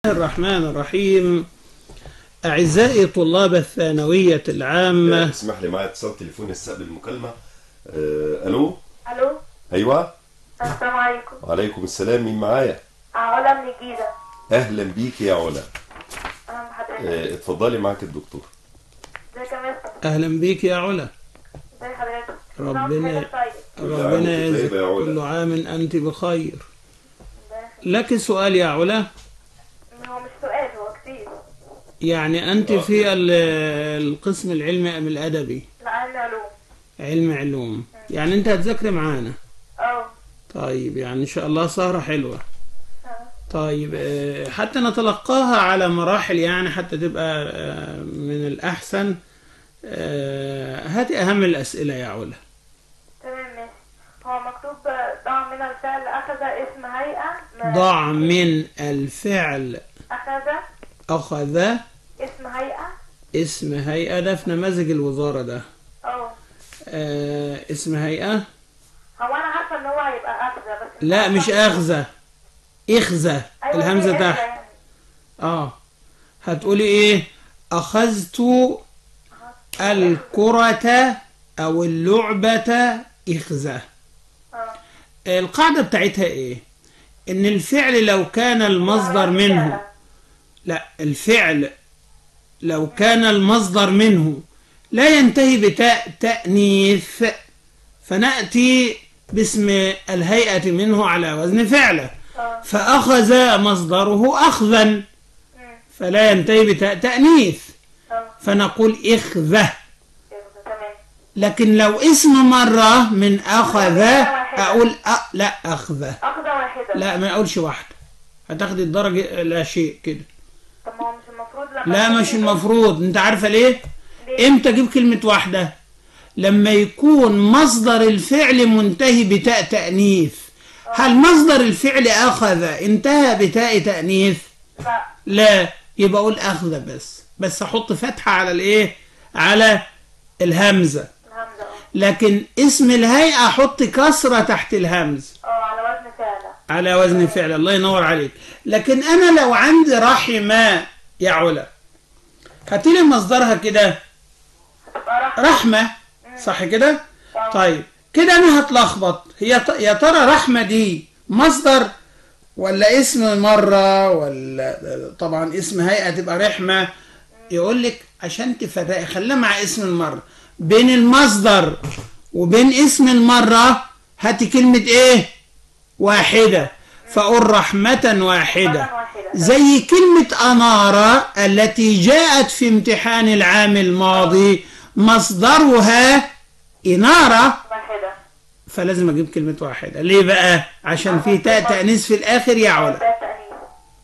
الرحمن الرحيم أعزائي طلاب الثانوية العامة اسمح لي معايا اتصال تليفوني استقبل المكالمة آه، الو الو ايوه السلام عليكم وعليكم السلام مين معايا علا من الجيزه اهلا بيك يا علا اهلا بحضرتك آه، اتفضلي معاك الدكتور ازيك يا مستر أهلا بيك يا علا ازي حضرتك ربنا- كل عام وانت طيب. عام ربنا وانت يجزيك طيبة يا علا. كل عام أنت بخير الله لك سؤال يا علا يخليك. هو مش سؤال هو كتير يعني أنت في ال- القسم العلمي أم الأدبي لا علم علوم علم علوم يعني أنت هتذاكري معانا اه طيب يعني إن شاء الله سهرة حلوة آه. طيب آه، حتى نتلقاها على مراحل يعني حتى تبقى آه، من الأحسن آه، هاتي أهم الأسئلة يا علا تمام ماشي هو مكتوب ضع من الفعل اخذ اسم هيئه ما- ضع من الفعل اخذ أخذ اسم هيئه اسم هيئة ده في نماذج الوزارة ده اه آه اسم هيئة هو انا عارفه ان هو هيبقى اخذ بس لا مش أخذة إخذة أيوة الهمزة هي تحت يعني. اه هتقولي ايه أخذت الكرة أو اللعبة إخذة اه القاعدة بتاعتها ايه ان الفعل لو كان المصدر منه لا الفعل لو كان المصدر منه لا ينتهي بتاء تأنيث فنأتي باسم الهيئة منه على وزن فعله اه فأخذ مصدره أخذا مم. فلا ينتهي بتاء تأنيث اه فنقول إخذة يلا، تمام لكن لو اسم مرة من أخذ أقول أ... لا أخذة اخذ واحده لا ما اقولش واحده هتاخدي الدرجه لا شيء كده طب ما هو مش المفروض لما لا تيجي مش تقول- المفروض انت عارفه ليه ليه؟ امتى اجيب كلمه واحده لما يكون مصدر الفعل منتهي بتاء تانيث هل مصدر الفعل اخذ انتهى بتاء تانيث لا لا يبقى اقول اخذ بس بس احط فتحه على الايه على الهمزه الهمزه اه لكن اسم الهيئه احط كسره تحت الهمز اه على وزن فعل على وزن فعل الله ينور عليك لكن انا لو عندي رحمة يا علا هاتيلي مصدرها كده هتبقى رحمه رحمة صح كده طيب كده انا هتلخبط هي ط- يا ترى رحمة دي مصدر ولا اسم مرة ولا طبعا اسم هيئة تبقى رحمة يقول لك عشان تفرقي خليها مع اسم المرة بين المصدر وبين اسم المرة هاتي كلمة ايه واحدة فأقول رحمة واحدة رحمة واحدة. زي كلمة أنارة التي جاءت في امتحان العام الماضي مصدرها إنارة واحده فلازم أجيب كلمة واحدة ليه بقى؟ عشان في تاء تأنيث في الآخر يا علا ده تأنيث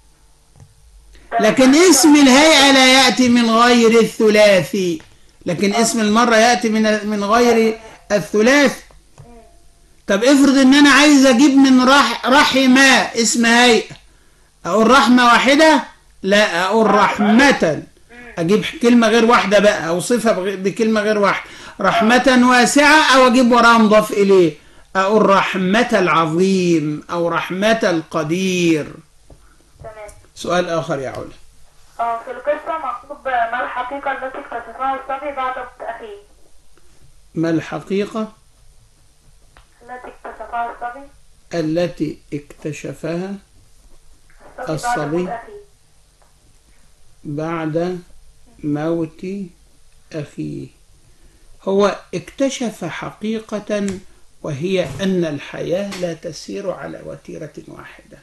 لكن اسم الهيئة لا يأتي من غير الثلاثي لكن اسم المرة يأتي من من غير الثلاث طب افرض ان انا عايز اجيب من رح رحمة اسم هيئة اقول رحمة واحدة لا اقول رحمة اجيب كلمة غير واحدة بقى اوصفها بغ- بكلمة غير واحدة رحمة واسعة او اجيب وراها مضاف اليه اقول رحمة العظيم او رحمة القدير تمام سؤال اخر يا علا اه في القصة مكتوب ما الحقيقة التي اكتشفها الصبي بعد موت أخيه ما الحقيقة التي اكتشفها الصبي التي اكتشفها الصبي بعد الصبي. موت أخيه بعد موت أخيه هو اكتشف حقيقة وهي أن الحياة لا تسير على وتيرة واحدة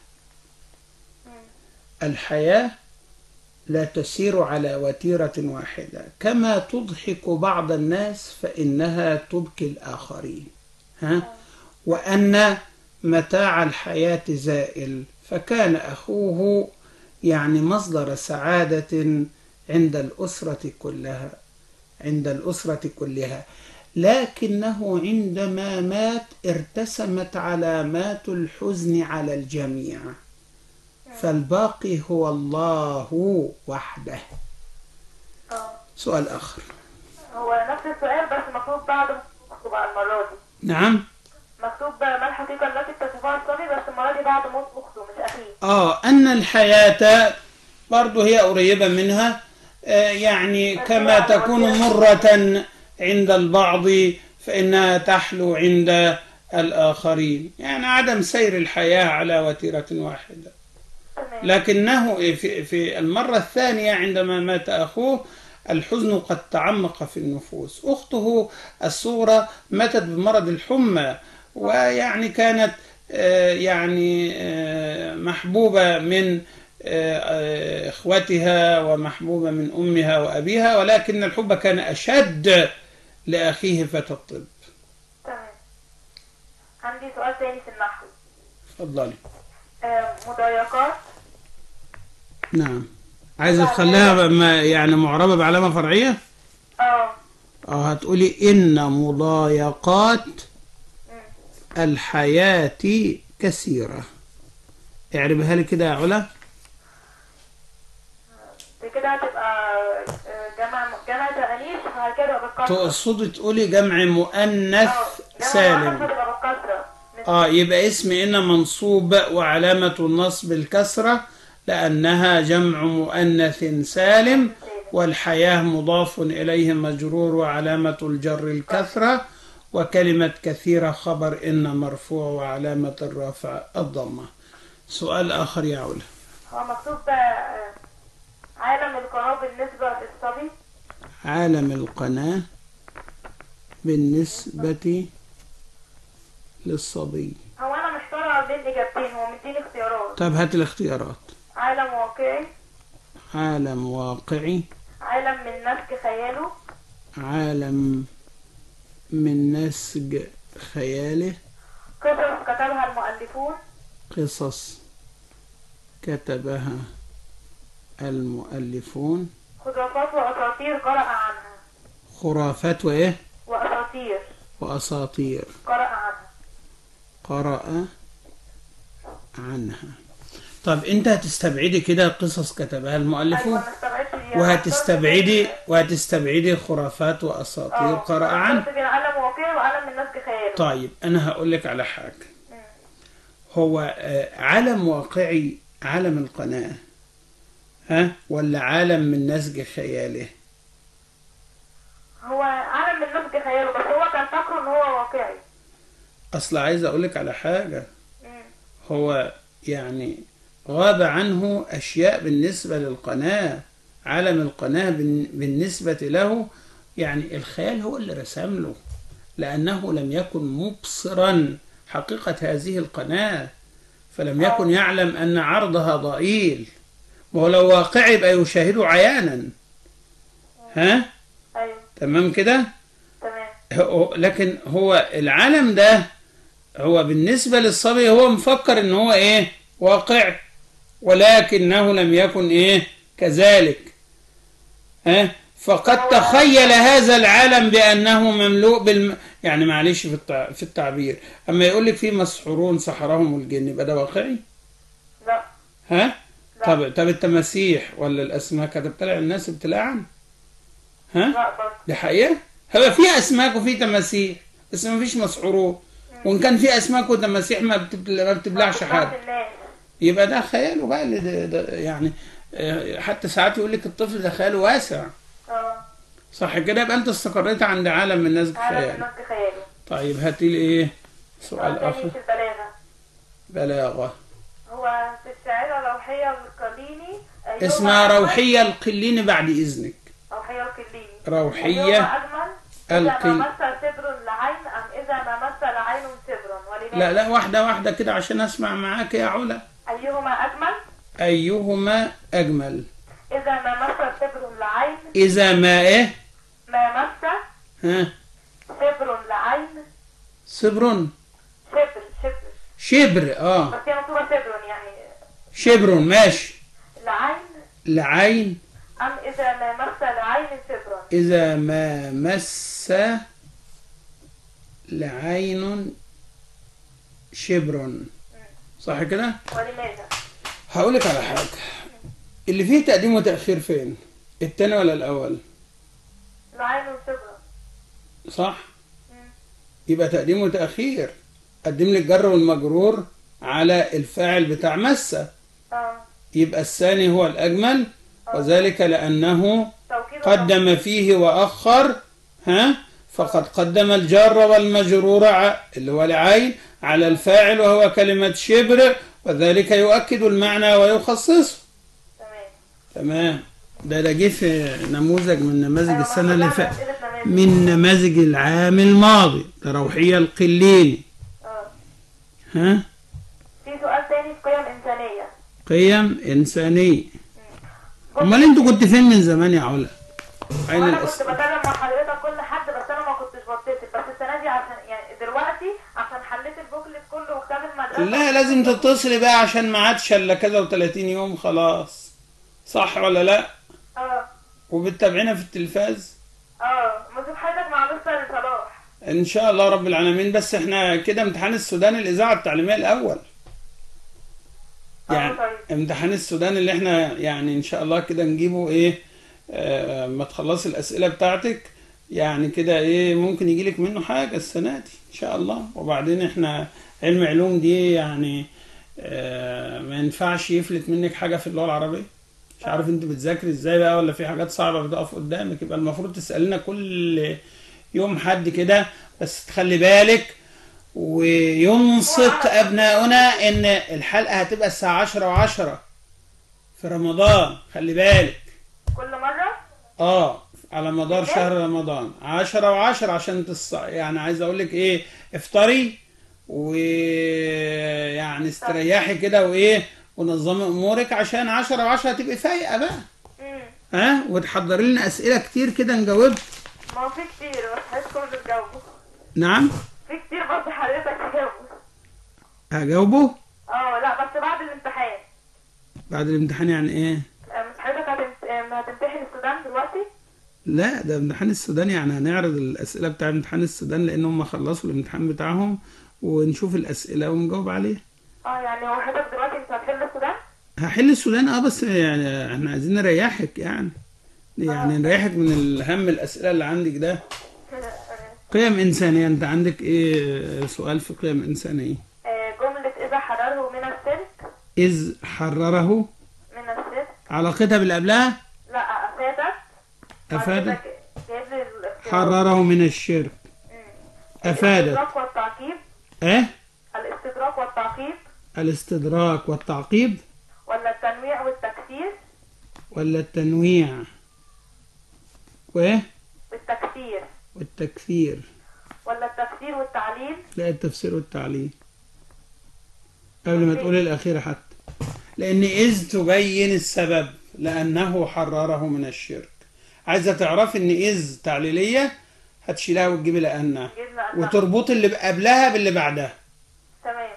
الحياة لا تسير على وتيرة واحدة كما تضحك بعض الناس فإنها تبكي الآخرين ها؟ وأن متاع الحياة زائل فكان أخوه يعني مصدر سعادة عند الأسرة كلها عند الأسرة كلها لكنه عندما مات ارتسمت علامات الحزن على الجميع فالباقي هو الله وحده اه سؤال آخر هو نفس السؤال بس مكتوب بعد مكتوب على المرة دي نعم مكتوب ما الحقيقة التي اكتشفها الصبي بس المرة دي بعد موت أخته مش أخيه آه أن الحياة برضه هي قريبة منها آه، يعني كما تكون مرة عند البعض فإنها تحلو عند الآخرين يعني عدم سير الحياة على وتيرة واحدة تمام لكنه في في المرة الثانية عندما مات أخوه الحزن قد تعمق في النفوس أخته الصغرى ماتت بمرض الحمى ويعني كانت آه، يعني آه، محبوبة من آه، آه، إخوتها ومحبوبة من أمها وأبيها ولكن الحب كان أشد لأخيه فتى الطب تمام عندي سؤال تاني في النحو اتفضلي آه، مضايقات نعم عايزة تخليها ما- يعني معربة بعلامة فرعية؟ اه اه هتقولي إن مضايقات مم. الحياة كثيرة اعربها لي كده يا علا دي كده هتبقى آه، جمع جمع تأنيث وبعد كده يبقى بالكسرة تقصدي تقولي جمع مؤنث اه جمع سالم مؤنث تبقى بالكسرة مش- اه يبقى اسم إن منصوب وعلامة النصب الكسرة لأنها جمع مؤنث سالم والحياة مضاف إليه مجرور وعلامة الجر الكثرة وكلمة كثيرة خبر إن مرفوع وعلامة الرافع الضمة سؤال آخر يا علا هو مكتوب بقى آه، عالم القناة بالنسبة للصبي عالم القناة بالنسبة للصبي هو أنا محتارة بين إجابتين هو مديني اختيارات طب هات الاختيارات عالم واقعي عالم واقعي عالم من نسج خياله عالم من نسج خياله قصص كتبها المؤلفون قصص كتبها المؤلفون خرافات وأساطير قرأ عنها خرافات وإيه وأساطير وأساطير قرأ عنها قرأ عنها طب أنت هتستبعدي كده قصص كتبها المؤلفون أيوة ما استبعدش دي وهتستبعدي وهتستبعدي خرافات وأساطير قرأ عنها بين عالم واقعي وعالم من نسج خياله طيب أنا هقول لك على حاجة مم. هو آه، عالم واقعي عالم القناة ها ولا عالم من نسج خياله هو عالم من نسج خياله بس هو كان فاكره ان هو واقعي أصل عايز أقول لك على حاجة مم. هو يعني غاب عنه أشياء بالنسبة للقناة عالم القناة بالن- بالنسبة له يعني الخيال هو اللي رسم له لأنه لم يكن مبصرا حقيقة هذه القناة فلم يكن يعلم أن عرضها ضئيل وهو لو واقعي يبقى يشاهده عيانا ها ايوه تمام كده تمام هو- لكن هو العالم ده هو بالنسبة للصبي هو مفكر ان هو ايه واقع ولكنه لم يكن ايه كذلك ها فقد تخيل هذا العالم بأنه مملوء بالم... يعني معلش في التع... في التعبير أما يقول لك في مسحورون سحرهم الجن يبقى ده واقعي لا ها طب طب التماسيح ولا الأسماك هتبتلع الناس ابتلاعا ها لا برضه دي حقيقة هو في أسماك وفي تماسيح بس ما فيش مسحورون وإن كان في أسماك وتماسيح ما بتبل- ما بتبلعش حد الناس يبقى ده خياله بقى اللي ده ده يعني آه، حتى ساعات يقول لك الطفل ده خياله واسع اه صح كده يبقى انت استقريت عند عالم من نسج عالم من خيال نسج خياله طيب هاتي لي ايه سؤال سؤال تاني اخر في البلاغة بلاغه هو في الشاعرة روحية القليني أيهما اسمها أجمل؟ روحية القليني بعد اذنك روحية القليني روحية أيهما أجمل إذا القل- ما مس سبر لعين أم إذا ما مس لعين سبر ولماذا لا لا واحدة واحدة كده عشان اسمع معاك يا علا أيهما أجمل ايهما اجمل إذا ما مس سبر لعين اذا ما ايه ما مس ها سبر لعين صبر شبر شبر شبر اه بس هي مكتوبة سبر يعني شبر ماشي لعين لعين أم إذا ما مس لعين سبر إذا ما مس لعين شبر صح كده؟ ولماذا؟ هقولك على حاجة اللي فيه تقديم وتأخير فين؟ التاني ولا الأول؟ لعين سبر صح؟ مم. يبقى تقديم وتأخير قدم لي الجر والمجرور على الفاعل بتاع مسة اه يبقى الثاني هو الأجمل وذلك لأنه توكيد قدم فيه وأخر ها فقد قدم الجار والمجرور ع- اللي هو العين على الفاعل وهو كلمة شبر وذلك يؤكد المعنى ويخصصه تمام تمام ده ده جه في نموذج من نماذج أيوة، السنة اللي كلها فاتت أسئلة نماذج. من نماذج العام الماضي ده روحية القليني اه ها في سؤال تاني في قيم إنسانية قيم إنسانية أمال أنتوا كنت فين من زمان يا علا؟ أين وانا كنت الأسئلة؟ بكلم مع حضرتك كل حد بس انا ما كنتش بتصل بس السنه دي عشان يعني دلوقتي عشان حليت البوكلت كله وكتاب المدرسه لا لازم تتصلي بقى عشان ما عادش الا كذا و30 يوم خلاص صح ولا لا اه وبتتابعينا في التلفاز اه مسيب حضرتك مع مستر صلاح ان شاء الله رب العالمين بس احنا كده امتحان السودان الاذاعه التعليميه الاول يعني اه طيب امتحان السودان اللي احنا يعني ان شاء الله كده نجيبه ايه آه ما تخلصي الاسئله بتاعتك يعني كده ايه ممكن يجيلك منه حاجه السنه دي ان شاء الله وبعدين احنا علم علوم دي يعني آه ما ينفعش يفلت منك حاجه في اللغه العربيه مش عارف انت بتذاكري ازاي بقى ولا في حاجات صعبه بتقف قدامك يبقى المفروض تسالنا كل يوم حد كده بس تخلي بالك وينصت ابناؤنا ان الحلقه هتبقى الساعه 10 و10 في رمضان خلي بالك كل مره اه على مدار شهر رمضان 10 و10 عشان تص... يعني عايز اقول لك ايه افطري ويعني استريحي كده وايه ونظمي امورك عشان 10 و10 هتبقي فايقه بقى امم ها وتحضري لنا اسئله كتير كده نجاوبها ما هو في كتير بس حضرتكم اللي تجاوبوا نعم في كتير برضه حضرتك تجاوبوا هجاوبه اه لا بس بعد الامتحان بعد الامتحان يعني ايه آه، مش حضرتك هتمت... آه، هتمتحن السودان دلوقتي لا ده امتحان السودان يعني هنعرض الأسئلة بتاع امتحان السودان لأن هم خلصوا الامتحان بتاعهم ونشوف الأسئلة ونجاوب عليها اه يعني هو حضرتك دلوقتي انت هتحل السودان هحل السودان اه بس يعني احنا عايزين نريحك يعني يعني نريحك من الهم الأسئلة اللي عندك ده قيم إنسانية أنت عندك إيه سؤال في قيم إنسانية آه، جملة إذا حرره من السلك إذ حرره من السلك علاقتها باللي قبلها لا أفادت بعد أفادت كده جايب لي الاختيار. حرره من الشرك مم. أفادت الاستدراك والتعقيب إيه الاستدراك والتعقيب الاستدراك والتعقيب ولا التنويع والتكسير ولا التنويع وإيه والتكسير والتكفير ولا التفسير والتعليل لا التفسير والتعليل قبل ما تقول الأخيرة حتى لأن إذ تبين السبب لأنه حرره من الشرك عايزة تعرفي إن إذ تعليلية هتشيلها وتجيبي لأنها جبنا أنها- وتربطي اللي قبلها باللي بعدها تمام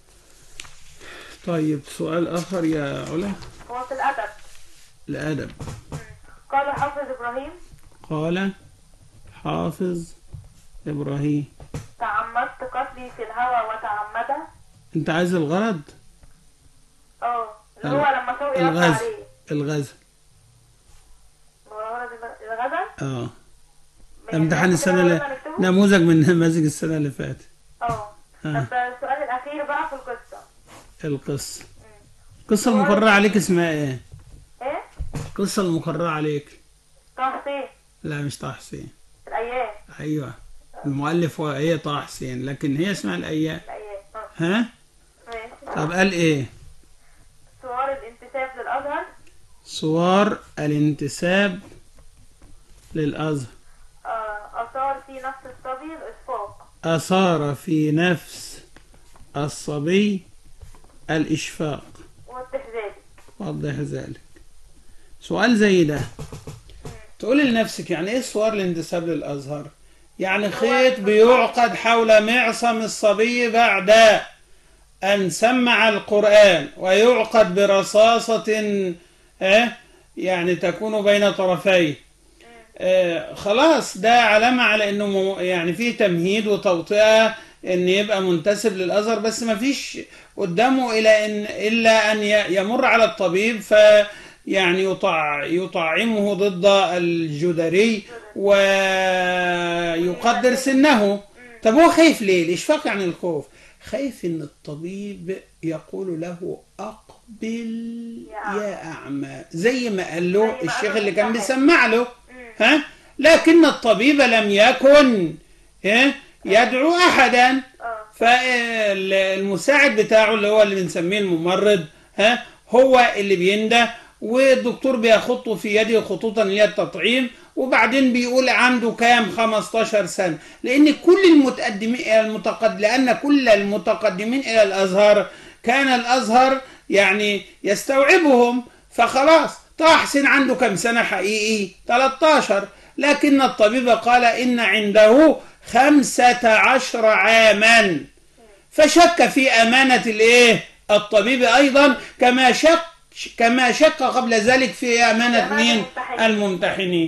طيب سؤال آخر يا علا هو في الأدب الأدب مم. قال حافظ إبراهيم قال حافظ إبراهيم تعمدت قتلي في الهوى وتعمده أنت عايز الغرض اه اللي هو لما سوء يرد الغزل عليه الغزل هو ورد الغزل اه يعني امتحان كده السنة اللي وردنا نكتبه؟ نموذج من نماذج السنة اللي فاتت اه آه. طب السؤال الأخير بقى في القصة القصة القصة المقررة عليك اسمها ايه؟ ايه؟ القصة المقررة عليك طه حسين لا مش طه حسين الأيام ايوه المؤلف هو هي طه حسين لكن هي اسمها الايام الأيام اه ها؟ ماشي طب قال ايه؟ صور الانتساب للأزهر صور الانتساب للأزهر آه، أثار في نفس الصبي الإشفاق أثار في نفس الصبي الإشفاق والتحذير وضح ذلك سؤال زي ده تقولي لنفسك يعني ايه صور الانتساب للازهر يعني خيط بيعقد حول معصم الصبي بعد ان سمع القران ويعقد برصاصه آه، يعني تكون بين طرفيه آه، خلاص ده علامة على انه مو- يعني فيه تمهيد وتوطئة ان يبقى منتسب للازهر بس ما فيش قدامه الى ان الا ان ي- يمر على الطبيب ف يعني يطع يطعمه ضد الجدري ويقدر سنه طب هو خايف ليه؟ الاشفاق يعني الخوف خايف ان الطبيب يقول له اقبل يا أعمى زي ما قال له زي ما قال الشيخ له اللي كان بالظبط. بيسمع له مم. ها لكن الطبيب لم يكن ها يدعو أحدا اه فالمساعد بتاعه اللي هو اللي بنسميه الممرض ها هو اللي بينده والدكتور بيخط في يده خطوطا اللي هي التطعيم وبعدين بيقول عنده كام 15 سنة لأن كل المتقدمين إلى المتقد لأن كل المتقدمين إلى الأزهر كان الأزهر يعني يستوعبهم فخلاص طه حسين عنده كم سنة حقيقي 13 لكن الطبيب قال إن عنده خمسة عشر عاما فشك في أمانة الإيه الطبيب أيضا كما شك كما شك قبل ذلك في أمانة أمانة مين الممتحنين. الممتحنين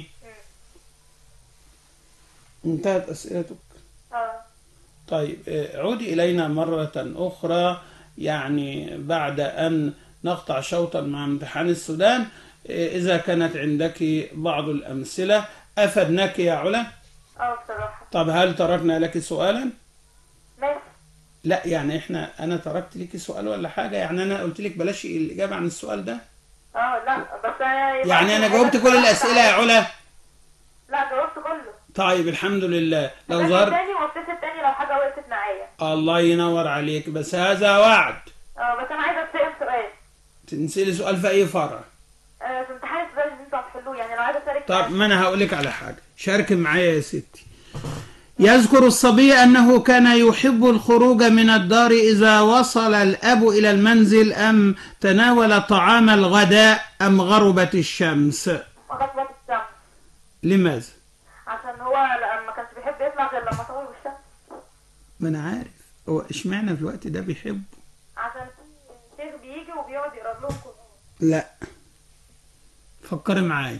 انتهت أسئلتك اه طيب آه، عودي إلينا مرة أخرى يعني بعد أن نقطع شوطا مع امتحان السودان آه، إذا كانت عندك بعض الأمثلة أفدناك يا علا اه بصراحة طب هل تركنا لك سؤالا ماشي لا يعني احنا انا تركت لك سؤال ولا حاجه يعني انا قلت لك بلاش الاجابه عن السؤال ده اه لا بس انا يبقى يعني انا في جاوبت حاجات كل بصراحة الاسئله يا علا لا جاوبت كله طيب الحمد لله لو بس ظهر تاني واتصل تاني لو حاجة وقفت معايا الله ينور عليك بس هذا وعد اه بس انا عايزة اتسأل سؤال تنسي لي سؤال في اي فرع آه، في امتحان السؤال اللي انتوا هتحلوه يعني لو عايزة اشارك طب ما انا هقول لك على حاجه شارك معايا يا ستي يذكر الصبي انه كان يحب الخروج من الدار اذا وصل الاب الى المنزل ام تناول طعام الغداء ام غربت الشمس غصبة الشمس لماذا عشان هو لا- ما كانش بيحب يطلع غير لما تغرب الشمس ما انا عارف هو اشمعنى في الوقت ده بيحب عشان في شيخ بيجي وبيقعد يقرا لهم قرآن لا فكري معايا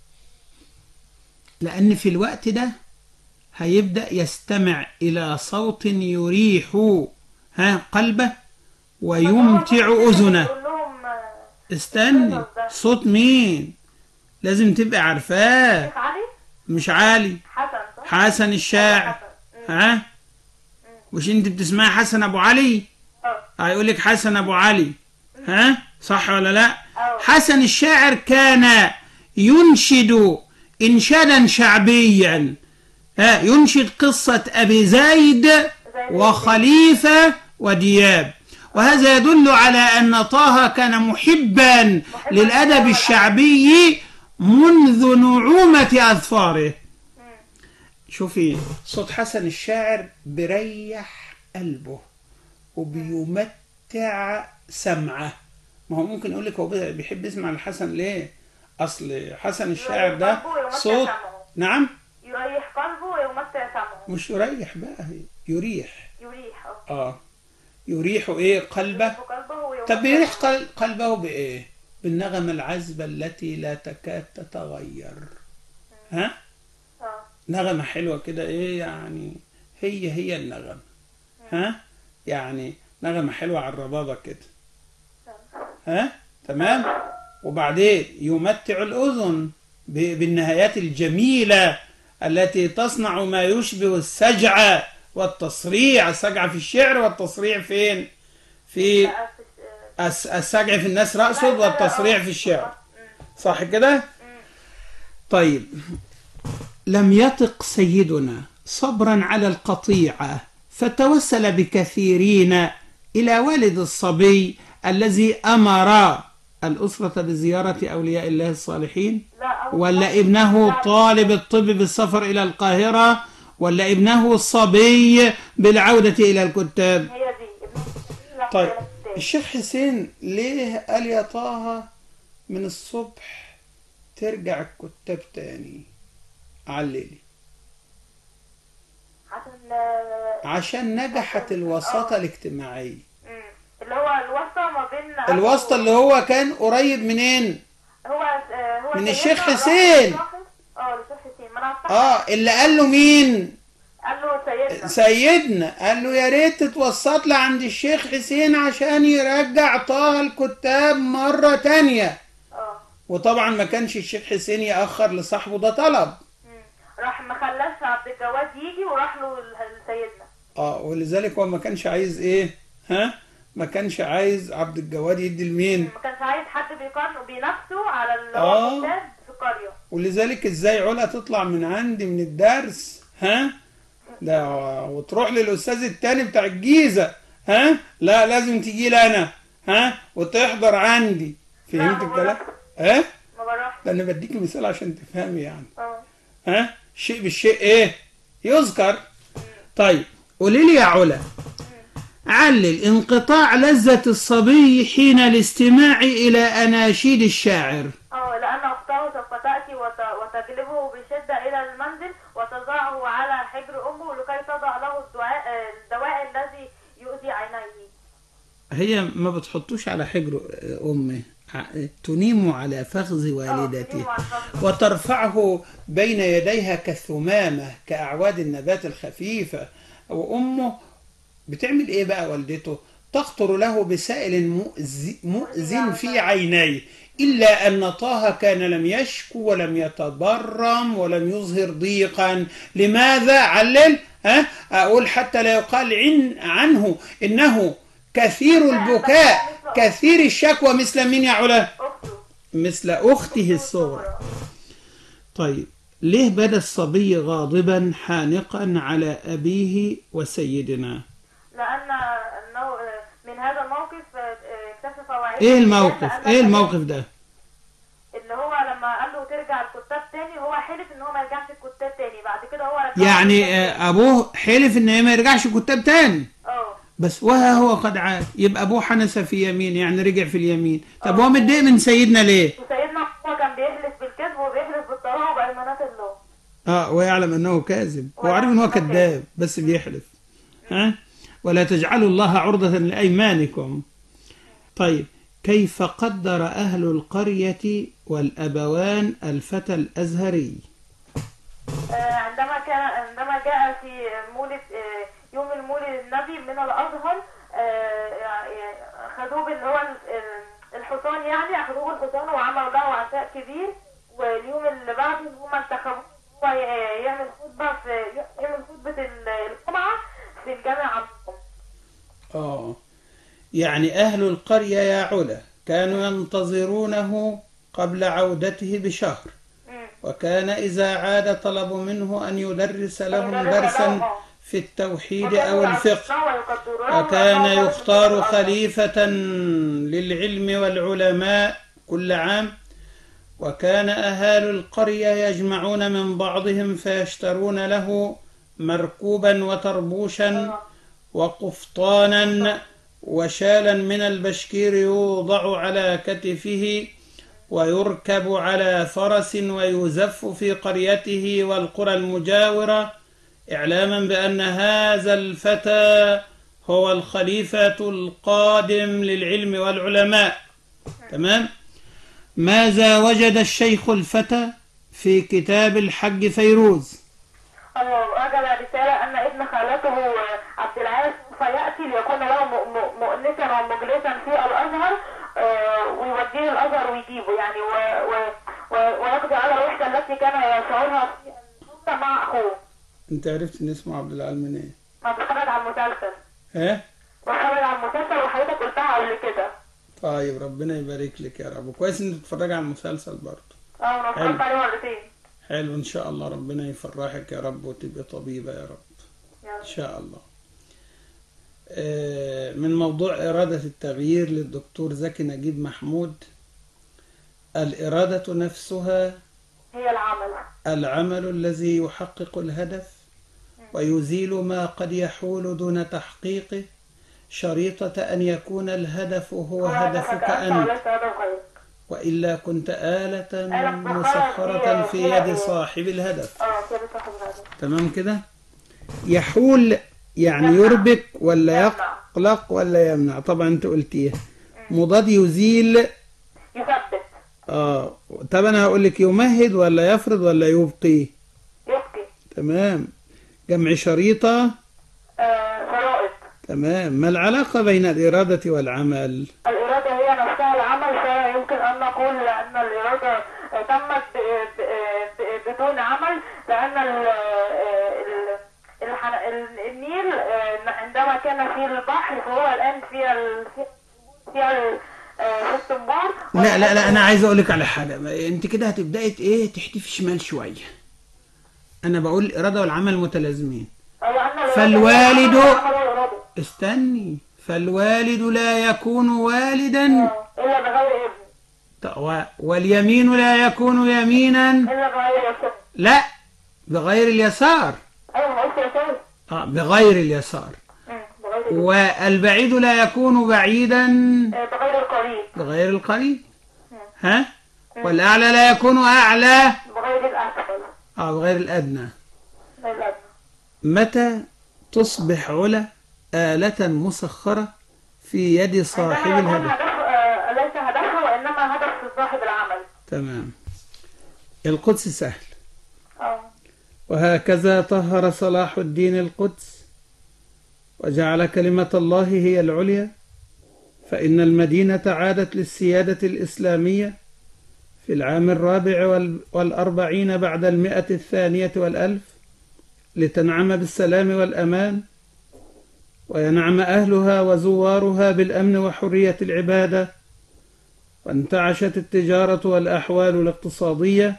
لان في الوقت ده هيبدا يستمع الى صوت يريح ها قلبه ويمتع اذنه يقول لهم آه، استني صوت مين لازم تبقى عارفاه شيخ علي مش عالي حسن صح؟ حسن الشاعر حسن. مم. ها مش انت بتسمعي حسن ابو علي اه هيقول لك حسن ابو علي ها صح ولا لا أه. حسن الشاعر كان ينشد انشادا شعبيا ها ينشد قصة ابي زيد وخليفة ودياب وهذا يدل على ان طه كان محبا للادب الشعبي منذ نعومة اظفاره شوفي صوت حسن الشاعر بريح قلبه وبيمتع سمعه ما هو ممكن يقول لك هو بيحب يسمع الحسن ليه اصل حسن الشاعر ده قلبه ويمتع صوت سمعه. نعم يريح قلبه ويمتع سمعه مش يريح بقى يريح يريح اه اه يريح ايه قلبه يريح قلبه ويمتع طب بيريح سمعه. قل- قلبه بايه بالنغمة العذبة التي لا تكاد تتغير ها اه نغمة حلوة كده ايه يعني هي هي النغمة ها يعني نغمة حلوة على الربابة كده ها تمام وبعدين يمتع الأذن ب- بالنهايات الجميلة التي تصنع ما يشبه السجع والتصريع السجع في الشعر والتصريع فين في لا، في- آه، الس- السجع في الناس رأسه لا، لا، والتصريع آه. في الشعر مم. صح كده طيب لم يطق سيدنا صبرا على القطيعة فتوسل بكثيرين إلى والد الصبي الذي أمر الأسرة بزيارة أولياء الله الصالحين لا أول ولا مرة- ابنه لا، طالب الطب بالسفر إلى القاهرة ولا ابنه الصبي بالعودة إلى الكتاب هي دي ابن لا، طيب لا، لا. الشيخ حسين ليه قال يا طه من الصبح ترجع الكتاب تاني عللي عشان آه، عشان نجحت الوساطة الاجتماعية مم. اللي هو الواسطة ما بين الواسطة اللي هو كان قريب منين هو آه، هو من سيدنا الشيخ راح حسين. للشيخ- اه الشيخ حسين ما انا عارفة. اه اللي قال له مين قال له سيدنا سيدنا قال له يا ريت تتوسط لي عند الشيخ حسين عشان يرجع طه الكتاب مرة تانية اه وطبعا ما كانش الشيخ حسين يأخر لصاحبه ده طلب مم. راح ما خلاش عبد الجواد يجي وراح له ل- لسيدنا اه ولذلك هو ما كانش عايز ايه ها ما كانش عايز عبد الجواد يدي لمين ما كانش عايز حد بيقارنه بينافسه على اللي آه. هو أستاذ في القرية ولذلك ازاي علا تطلع من عندي من الدرس ها لا وتروح للاستاذ التاني بتاع الجيزه ها لا لازم تجي لي انا ها وتحضر عندي فهمت لا، الكلام ها ما بروحش ده انا بديك مثال عشان تفهمي يعني اه ها الشيء بالشيء ايه يذكر طيب قولي لي يا علا علل انقطاع لذة الصبي حين الاستماع إلى أناشيد الشاعر اه لأن أخته سوف تأتي وت- وتجلبه بشدة إلى المنزل وتضعه على حجر أمه لكي تضع له الدعاء الدواء الذي يؤذي عينيه هي ما بتحطوش على حجر أمه ع- تنيم على فخذ والدته تنيم على الفخذ. وترفعه بين يديها كالثمامة كأعواد النبات الخفيفة وأمه بتعمل إيه بقى والدته تقطر له بسائل مؤذ- مؤذن في عينيه إلا أن طه كان لم يشكو ولم يتضرم ولم يظهر ضيقا لماذا علل ها أقول حتى لا يقال عن عنه إنه كثير البكاء كثير الشكوى مثل من يا علا أخته مثل أخته الصغرى طيب ليه بدا الصبي غاضبا حانقا على أبيه وسيدنا لأن أنه من هذا الموقف اكتشف وعيه إيه الموقف لأن إيه الموقف ده اللي هو لما قال له ترجع الكتاب تاني هو حلف ان هو ما يرجعش الكتاب تاني بعد كده هو رجع يعني الكتاب آه، أبوه حلف إن ما يرجعش كتاب تاني اه بس وها هو قد عاد يبقى أبوه حنس في يمين يعني رجع في اليمين طب هو متضايق من سيدنا ليه وسيدنا هو كان بيحلف بالكذب وبيحلف بالطلاق وبأيمانات الله اه ويعلم انه كاذب هو عارف ان هو كذاب بس بيحلف ها ولا تجعلوا الله عرضة لأيمانكم طيب كيف قدر أهل القرية والأبوان الفتى الأزهري آه، عندما كان عندما جاء في مولد آه، يوم المولد النبي من الازهر آه، يعني خدوه باللي هو ال- ال- الحصان يعني اخذوه الحصان وعملوا له عشاء كبير واليوم اللي بعده هم انتخبوه هو ي- يعمل خطبه في يعمل خطبه ال- الجمعه في الجامع عندهم آه يعني أهل القرية يا علا كانوا ينتظرونه قبل عودته بشهر مم. وكان إذا عاد طلبوا منه أن يدرس لهم يدرس درسا لهم. في التوحيد وكانوا أو الفقه يعرفونه ويقدرونه وكان ويقدرونه يختار بالأرض. خليفة للعلم والعلماء كل عام وكان أهالي القرية يجمعون من بعضهم فيشترون له مركوبا وتربوشا وقفطانا وشالا من البشكير يوضع على كتفه ويركب على فرس ويزف في قريته والقرى المجاورة إعلاما بأن هذا الفتى هو الخليفة القادم للعلم والعلماء تمام ماذا وجد الشيخ الفتى في كتاب الحج فيروز اه وجد رسالة أن ابن خالته عبد العال سوف يأتي ليكون له م- م- مؤنسا ومجلسا في الأزهر آه، ويوديه الأزهر ويجيبه يعني و و و ويقضي على الوحدة التي كان يشعرها في الخطة مع أخوه انت عرفت ان اسمه عبد العال من ايه ما بتفرج على المسلسل ها بتفرج على المسلسل وحضرتك قلتها قبل كده طيب ربنا يبارك لك يا رب كويس ان تتفرج على المسلسل برضه اه أنا اتفرجت عليه مرتين حلو ان شاء الله ربنا يفرحك يا رب وتبقى طبيبة يا رب يلا. إن شاء الله آه، من موضوع إرادة التغيير للدكتور زكي نجيب محمود الإرادة نفسها هي العمل العمل الذي يحقق الهدف ويزيل ما قد يحول دون تحقيقه شريطة أن يكون الهدف هو هدفك أنت وليس هدف غيرك وإلا كنت آلة آلة مسخرة في في- يد في- صاحب الهدف اه كده صاحب الهدف تمام كده يحول يعني يمنع. يربك ولا يمنع. يقلق ولا يمنع طبعا انت قلتيها مضاد يزيل يثبت اه طب انا هقول لك يمهد ولا يفرض ولا يبقي يبكي تمام جمع شريطة آه، فرائض تمام ما العلاقة بين الإرادة والعمل الإرادة هي نفسها العمل فيمكن أن نقول أن الإرادة تمت ب- ب- ب- بدون عمل لأن ال- ال- الحن- ال- النيل عندما كان في البحر فهو الآن في ال... في في ال... آه، في الصنبور لا لا لا انا عايز اقول لك على حاجه ما- انت كده هتبداي ت- ايه تحتفي شمال شويه انا بقول الاراده والعمل متلازمين أو أن فالوالد- عمل وإرادة. استني فالوالد لا يكون والدا آه، إلا بغير ابن ط- و- واليمين لا يكون يمينا إلا بغير يسار لا بغير اليسار أيوة ما قلت يسار اه بغير اليسار مم، بغير ابن والبعيد لا يكون بعيدا آه، بغير القريب بغير القريب ها والأعلى لا يكون أعلى بغير الأسفل اه بغير الأدنى بغير الأدنى متى تصبح علا آلة مسخرة في يد صاحب عندما يكون الهدف هدف آه، ليس هدفها وإنما هدف صاحب العمل تمام القدس سهل اه وهكذا طهر صلاح الدين القدس وجعل كلمة الله هي العليا فإن المدينة عادت للسيادة الإسلامية في العام الرابع وال- والأربعين بعد المئة الثانية والألف لتنعم بالسلام والأمان وينعم أهلها وزوارها بالأمن وحرية العبادة وانتعشت التجارة والأحوال الاقتصادية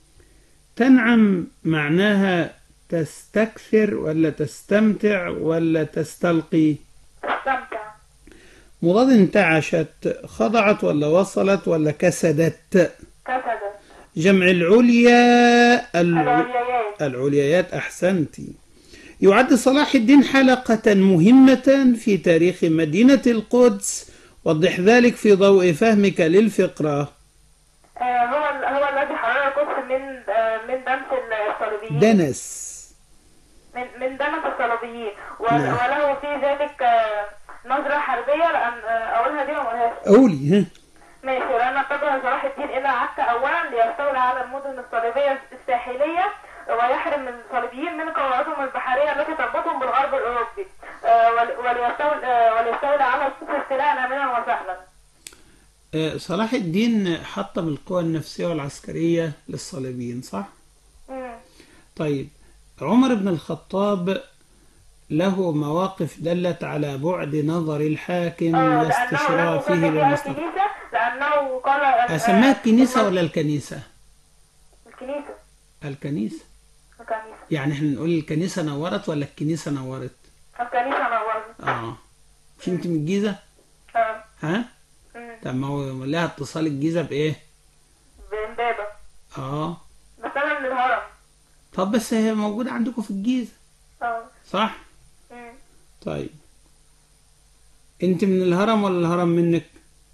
تنعم معناها تستكثر ولا تستمتع ولا تستلقي تستمتع مضاد انتعشت خضعت ولا وصلت ولا كسدت كسد جمع العليا الع... العليايات العليايات أحسنتي يعد صلاح الدين حلقة مهمة في تاريخ مدينة القدس وضح ذلك في ضوء فهمك للفقرة آه، هو ال- هو الذي حرر القدس من آه، من دنس الصليبيين دنس من من دنس الصليبيين و- نعم. وله في ذلك آه، نظرة حربية لأن آه، أقولها دي ولا ما أقولهاش؟ قولي ها ماشي لأن اتجه صلاح الدين إلى عكا أولا ليستولي على المدن الصليبية الساحلية ويحرم الصليبيين من قواعدهم البحرية التي تربطهم بالغرب الأوروبي آه، ول- وليستولي آه، وليستولي على القدس استيلاء آمنا وسهلا آه، صلاح الدين حطم القوى النفسية والعسكرية للصليبيين صح؟ مم. طيب عمر بن الخطاب له مواقف دلت على بعد نظر الحاكم آه، لأنه واستشرافه لأنه للمصلحة الكنيسة لأنه قال آه، أسماها الكنيسة آه، ولا الكنيسة؟ الكنيسة الكنيسة الكنيسة يعني احنا نقول الكنيسة نورت ولا الكنيسة نورت؟ الكنيسة نورت اه مش انت من الجيزة؟ اه ها؟ مم. طب ما هو لها اتصال الجيزة بإيه؟ بإمبابة اه بس أنا من الهرم طب بس هي موجودة عندكم في الجيزة اه صح؟ مم. طيب انت من الهرم ولا الهرم منك؟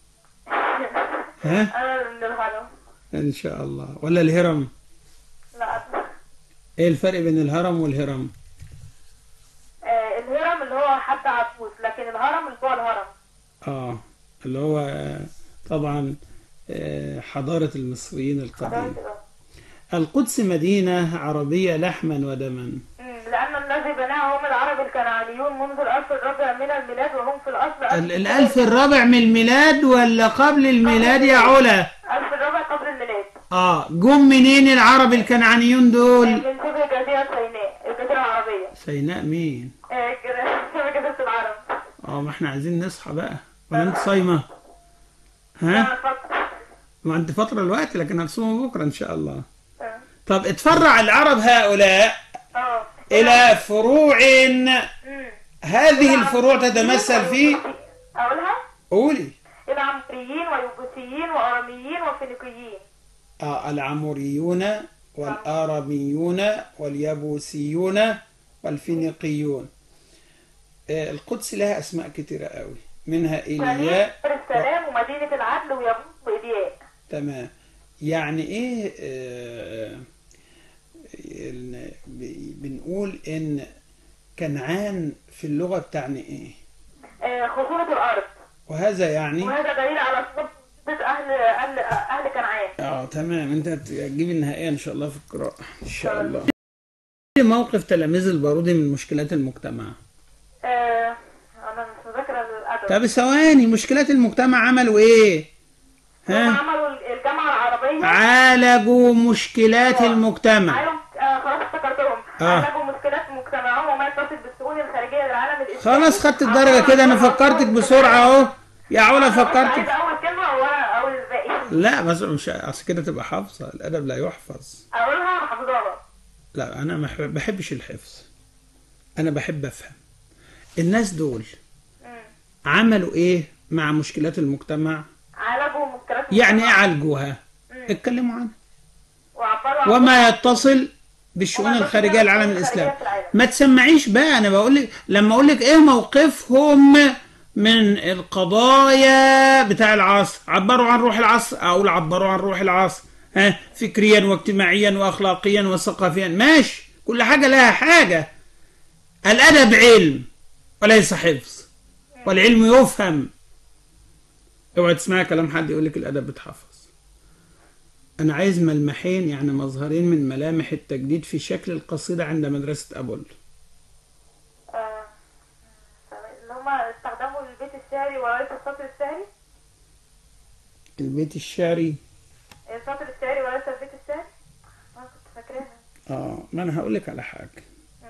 ها؟ أنا من الهرم ان شاء الله ولا الهرم؟ لا ايه الفرق بين الهرم والهرم؟ آه، الهرم اللي هو حد عبوس لكن الهرم اللي هو الهرم اه اللي هو آه، طبعا آه، حضارة المصريين القديمة القدس مدينة عربية لحما ودما مم، لأن الذي بناها هم العرب الكنعانيون منذ الألف الرابع من الميلاد وهم في الأصل ال- الألف الرابع من الميلاد ولا قبل الميلاد يا علا؟ ألف الرابع قبل الميلاد اه جم منين العرب الكنعانيون دول؟ من شبه جزيرة سيناء الجزيرة العربية سيناء مين؟ آه، كده، شبه جزيرة العرب اه ما احنا عايزين نصحى بقى ولا انت صايمة؟ ها؟ أنا فاكرة. ما انت فترة الوقت لكن هتصوم بكرة ان شاء الله اه طب اتفرع العرب هؤلاء اه الى فروع مم. هذه الفروع تتمثل في أقولها قولي إلى عمريين ويبوسيين وأراميين وفينيقيين آه العموريون والآراميون واليبوسيون والفينيقيون آه القدس لها أسماء كتيرة قوي منها إيلياء دار السلام ومدينة العدل ويبوس وإلياء تمام يعني إيه آه ال- ب- بنقول إن كنعان في اللغة بتاعني إيه آه، خصومة الأرض وهذا يعني وهذا دليل على صدق أهل أهل أهل كنعان اه تمام انت هتجيب النهائية ان شاء الله في القراءة ان شاء الله موقف تلاميذ البارودي من مشكلات المجتمع آه، أنا مش مذاكرة الأدب طب ثواني مشكلات المجتمع عملوا ايه هم ها عملوا الجامعة العربية عالجوا مشكلات المجتمع عالم آه، خلاص افتكرتهم آه. عالجوا مشكلات مجتمعهم وما يتصل بالشؤون الخارجية للعالم الإسلامي خلاص خدت الدرجة كده أنا فكرتك بسرعة أهو يا علا عايزه فكرتك اول كلمه ولا اقول الباقي لا بس مش أصل كده تبقى حافظة الأدب لا يحفظ اقولها انا حافظاها لا أنا ما بح- بحبش الحفظ أنا بحب أفهم الناس دول مم. عملوا إيه مع مشكلات المجتمع عالجوا مشكلات يعني إيه المجتمع عالجوها اتكلموا عنها وعبروا عن وما يتصل بالشؤون وما يتصل الخارجيه للعالم بالشؤون الاسلامي الخارجية في العالم. ما تسمعيش بقى انا بقول لك لما اقول لك ايه موقفهم من القضايا بتاع العصر عبروا عن روح العصر اقول عبروا عن روح العصر ها فكريا واجتماعيا واخلاقيا وثقافيا ماشي كل حاجه لها حاجه الادب علم وليس حفظ والعلم يفهم اوعى تسمعي كلام حد يقول لك الادب بتحفظ أنا عايز ملمحين يعني مظهرين من ملامح التجديد في شكل القصيدة عند مدرسة أبول آه، اللي هما استخدموا البيت الشعري وليس السطر الشعري البيت الشعري السطر الشعري وليس البيت الشعري انا كنت فاكراها آه ما أنا هقول لك على حاجة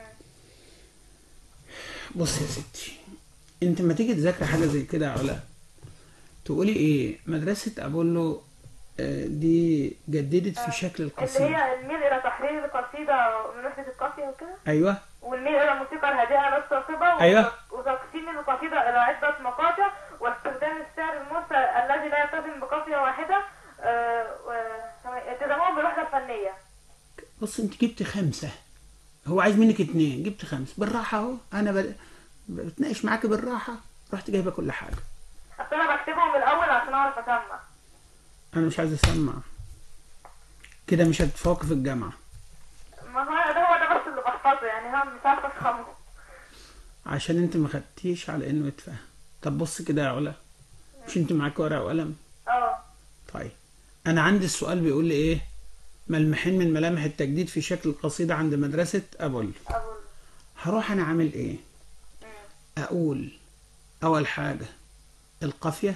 بص يا ستي أنت ما تيجي تذاكر حاجة زي كده يا علا تقولي إيه مدرسة أبولو آه، دي جددت في شكل اللي القصيدة هي الميل الى تحرير القصيده من وحده القافيه وكده أيوه والميل الى الموسيقى الهادئه للصاخبه أيوة. وتقسيم القصيده الى عده مقاطع واستخدام الشعر المرسل الذي لا يلتزم بقافيه واحده آه، و- التزامهم بالوحده الفنيه بص أنت جبت خمسة هو عايز منك اتنين جبت خمسة بالراحة أهو أنا بد- بتناقش معاك بالراحة رحت جايبة كل حاجة اصل انا بكتبهم الاول عشان اعرف اسمع انا مش عايز اسمع كده مش هتتفوق في الجامعه ما هو ده هو ده بس اللي بحفظه يعني هم مش عارفه افهمه عشان انت ما خدتيش على انه يتفهم طب بص كده يا علا مش انت معاك ورقه وقلم اه طيب انا عندي السؤال بيقول لي ايه ملمحين من ملامح التجديد في شكل القصيده عند مدرسه ابول اقول هروح انا عامل ايه اقول اول حاجه القافيه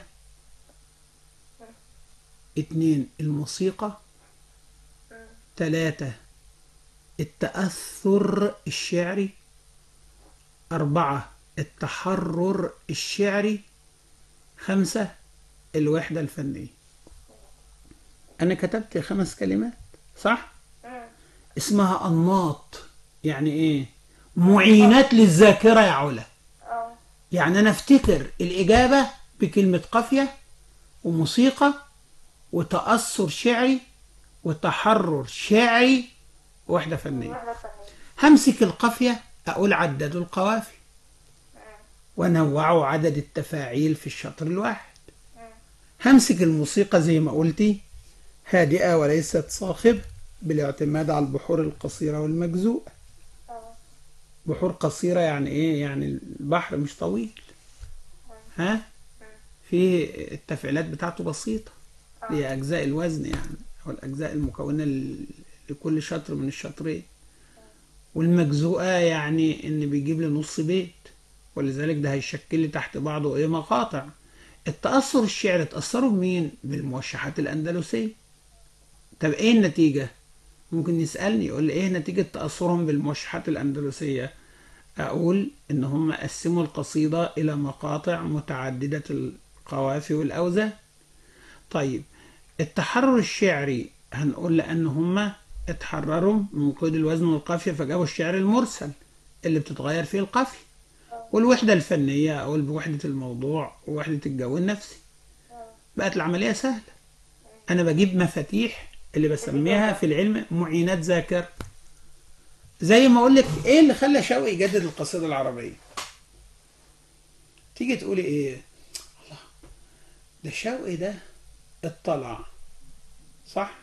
اتنين الموسيقى تلاتة التأثر الشعري أربعة التحرر الشعري خمسة الوحدة الفنية أنا كتبت خمس كلمات صح؟ مم. اسمها أنماط يعني إيه؟ معينات للذاكرة يا علا اه يعني أنا أفتكر الإجابة بكلمة قافية وموسيقى وتأثر شعري وتحرر شعري ووحدة فنية الوحده الفنيه همسك القافية أقول عددوا القوافي ونوعوا عدد التفاعيل في الشطر الواحد همسك الموسيقى زي ما قلتي هادئة وليست صاخبة بالاعتماد على البحور القصيرة والمجزوءة اه بحور قصيرة يعني إيه؟ يعني البحر مش طويل ها؟ في التفعيلات بتاعته بسيطة هي أجزاء الوزن يعني أو الأجزاء المكونة ل- لكل شطر من الشطرين والمجزوءة يعني إن بيجيب لي نص بيت ولذلك ده هيشكل لي تحت بعضه إيه مقاطع التأثر الشعري تأثروا بمين؟ بالموشحات الأندلسية طب إيه النتيجة؟ ممكن يسألني يقول لي إيه نتيجة تأثرهم بالموشحات الأندلسية؟ أقول إن هم قسموا القصيدة إلى مقاطع متعددة القوافي والأوزان طيب التحرر الشعري هنقول لأن هم اتحرروا من قيد الوزن والقافية فجابوا الشعر المرسل اللي بتتغير فيه القافية والوحدة الفنية أقول بوحدة الموضوع ووحدة الجو النفسي بقت العملية سهلة أنا بجيب مفاتيح اللي بسميها في العلم معينات ذاكرة زي ما أقول لك إيه اللي خلى شوقي يجدد القصيدة العربية تيجي تقولي إيه الله ده شوقي ده اطلع صح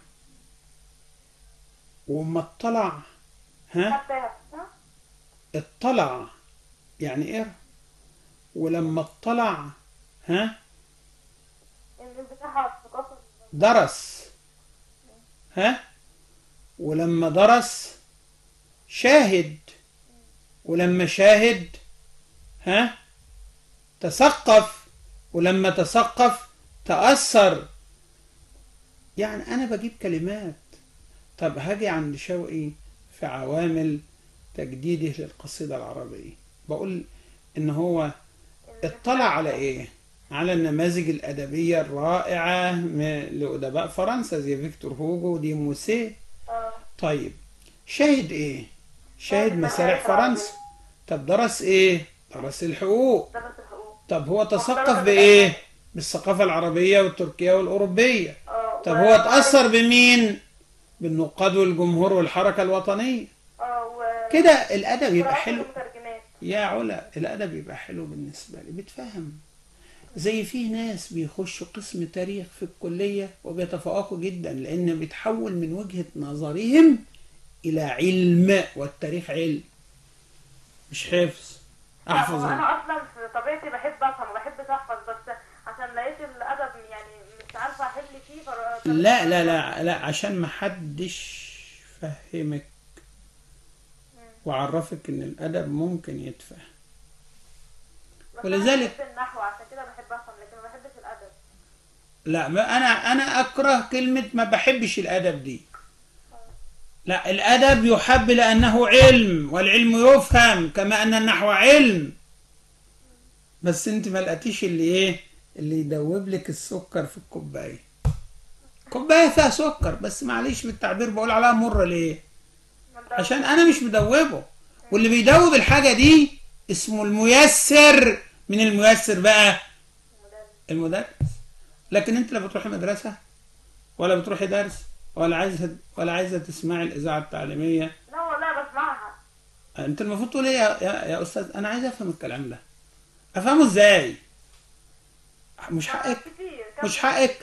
وما اطلع ها خدتها ها؟ اطلع يعني ايه ولما اطلع ها اللي بتاعها الثقافه درس ها ولما درس شاهد ولما شاهد ها تثقف ولما تثقف تأثر يعني أنا بجيب كلمات طب هاجي عند شوقي في عوامل تجديده للقصيدة العربية بقول ان هو اطلع على ايه على النماذج الادبيه الرائعه م- لادباء فرنسا زي فيكتور هوجو ودي موسيه اه طيب شاهد ايه شاهد شاهد مسارح مسارح فرنسا طب درس ايه درس الحقوق درس الحقوق طب هو تثقف بايه بالثقافه العربيه والتركيه والاوروبيه اه طب و- هو اتاثر بمين بالنقاد والجمهور والحركه الوطنيه اه و كده الادب يبقى قراءة حلو المترجمات يا علا الادب يبقى حلو بالنسبه لي بتفهم زي في ناس بيخشوا قسم تاريخ في الكليه وبيتفوقوا جدا لان بيتحول من وجهه نظرهم الى علم والتاريخ علم مش حفظ احفظ لا، انا اصلا في طبيعتي بحب افهم ما بحبش احفظ بس عشان لقيت الادب يعني مش عارفه احل فيه فر... لا لا لا لا عشان ما حدش فهمك وعرفك ان الادب ممكن يتفهم بس ولذلك- انا بحب النحو عشان كده بحب افهم لكن ما بحبش الادب لا ما انا انا اكره كلمه ما بحبش الادب دي لا الادب يحب لانه علم والعلم يفهم كما ان النحو علم بس انت ما لقيتيش اللي ايه اللي يدوب لك السكر في الكوبايه كوبايه فيها سكر بس معلش بالتعبير بقول عليها مره ليه ما بدأ- عشان انا مش مدوبه واللي بيدوب الحاجه دي اسمه الميسر من الميسر بقى المدرس لكن انت لا بتروحي مدرسه ولا بتروحي درس ولا عايزه ولا عايزه تسمعي الاذاعه التعليميه لا والله بسمعها انت المفروض تقول ايه يا, يا, يا استاذ انا عايز افهم الكلام ده افهمه ازاي مش حقك كتير مش حقك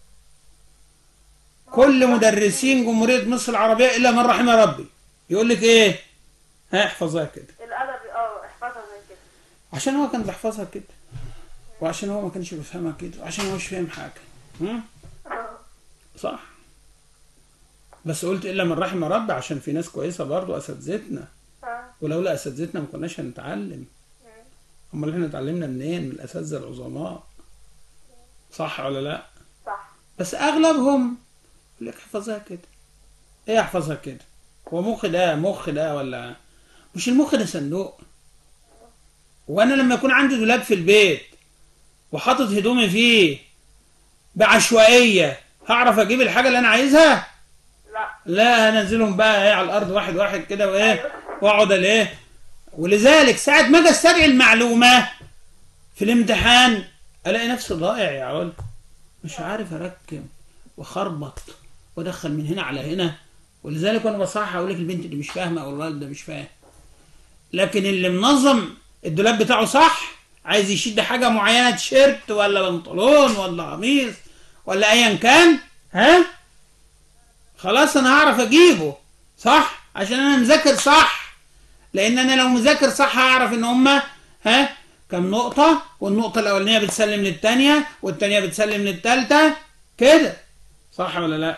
كل مدرسين جمهوريه مصر العربيه الا من رحم ربي يقول لك ايه ها احفظها كده الادب اه احفظها زي كده عشان هو كان بيحفظها كده وعشان هو ما كانش بيفهمها كده وعشان هو مش فاهم حاجه هم؟ اه صح بس قلت الا من رحم ربي عشان في ناس كويسه برضو اساتذتنا اه ولولا اساتذتنا ما كناش هنتعلم امال احنا اتعلمنا منين من الاساتذه العظماء صح ولا لا صح بس اغلبهم يقول لك احفظها كده ايه احفظها كده هو مخ ده مخ ده ولا مش المخ ده صندوق وانا لما يكون عندي دولاب في البيت وحاطط هدومي فيه بعشوائيه هعرف اجيب الحاجه اللي انا عايزها لا لا هنزلهم بقى ايه على الارض واحد واحد كده وايه واقعد الايه ولذلك ساعه ما اجي استدعي المعلومه في الامتحان الاقي نفسي ضائع يا عول مش عارف اركب واخربط وادخل من هنا على هنا ولذلك وانا بصحح اقول لك البنت دي مش فاهمه او الولد ده مش فاهم لكن اللي منظم الدولاب بتاعه صح عايز يشد حاجه معينه تيشيرت ولا بنطلون ولا قميص ولا ايا كان ها خلاص انا هعرف اجيبه صح عشان انا مذاكر صح لان انا لو مذاكر صح هعرف ان هما ها كم نقطة والنقطة الأولانية بتسلم للتانية والتانية بتسلم للتالتة كده صح ولا لا؟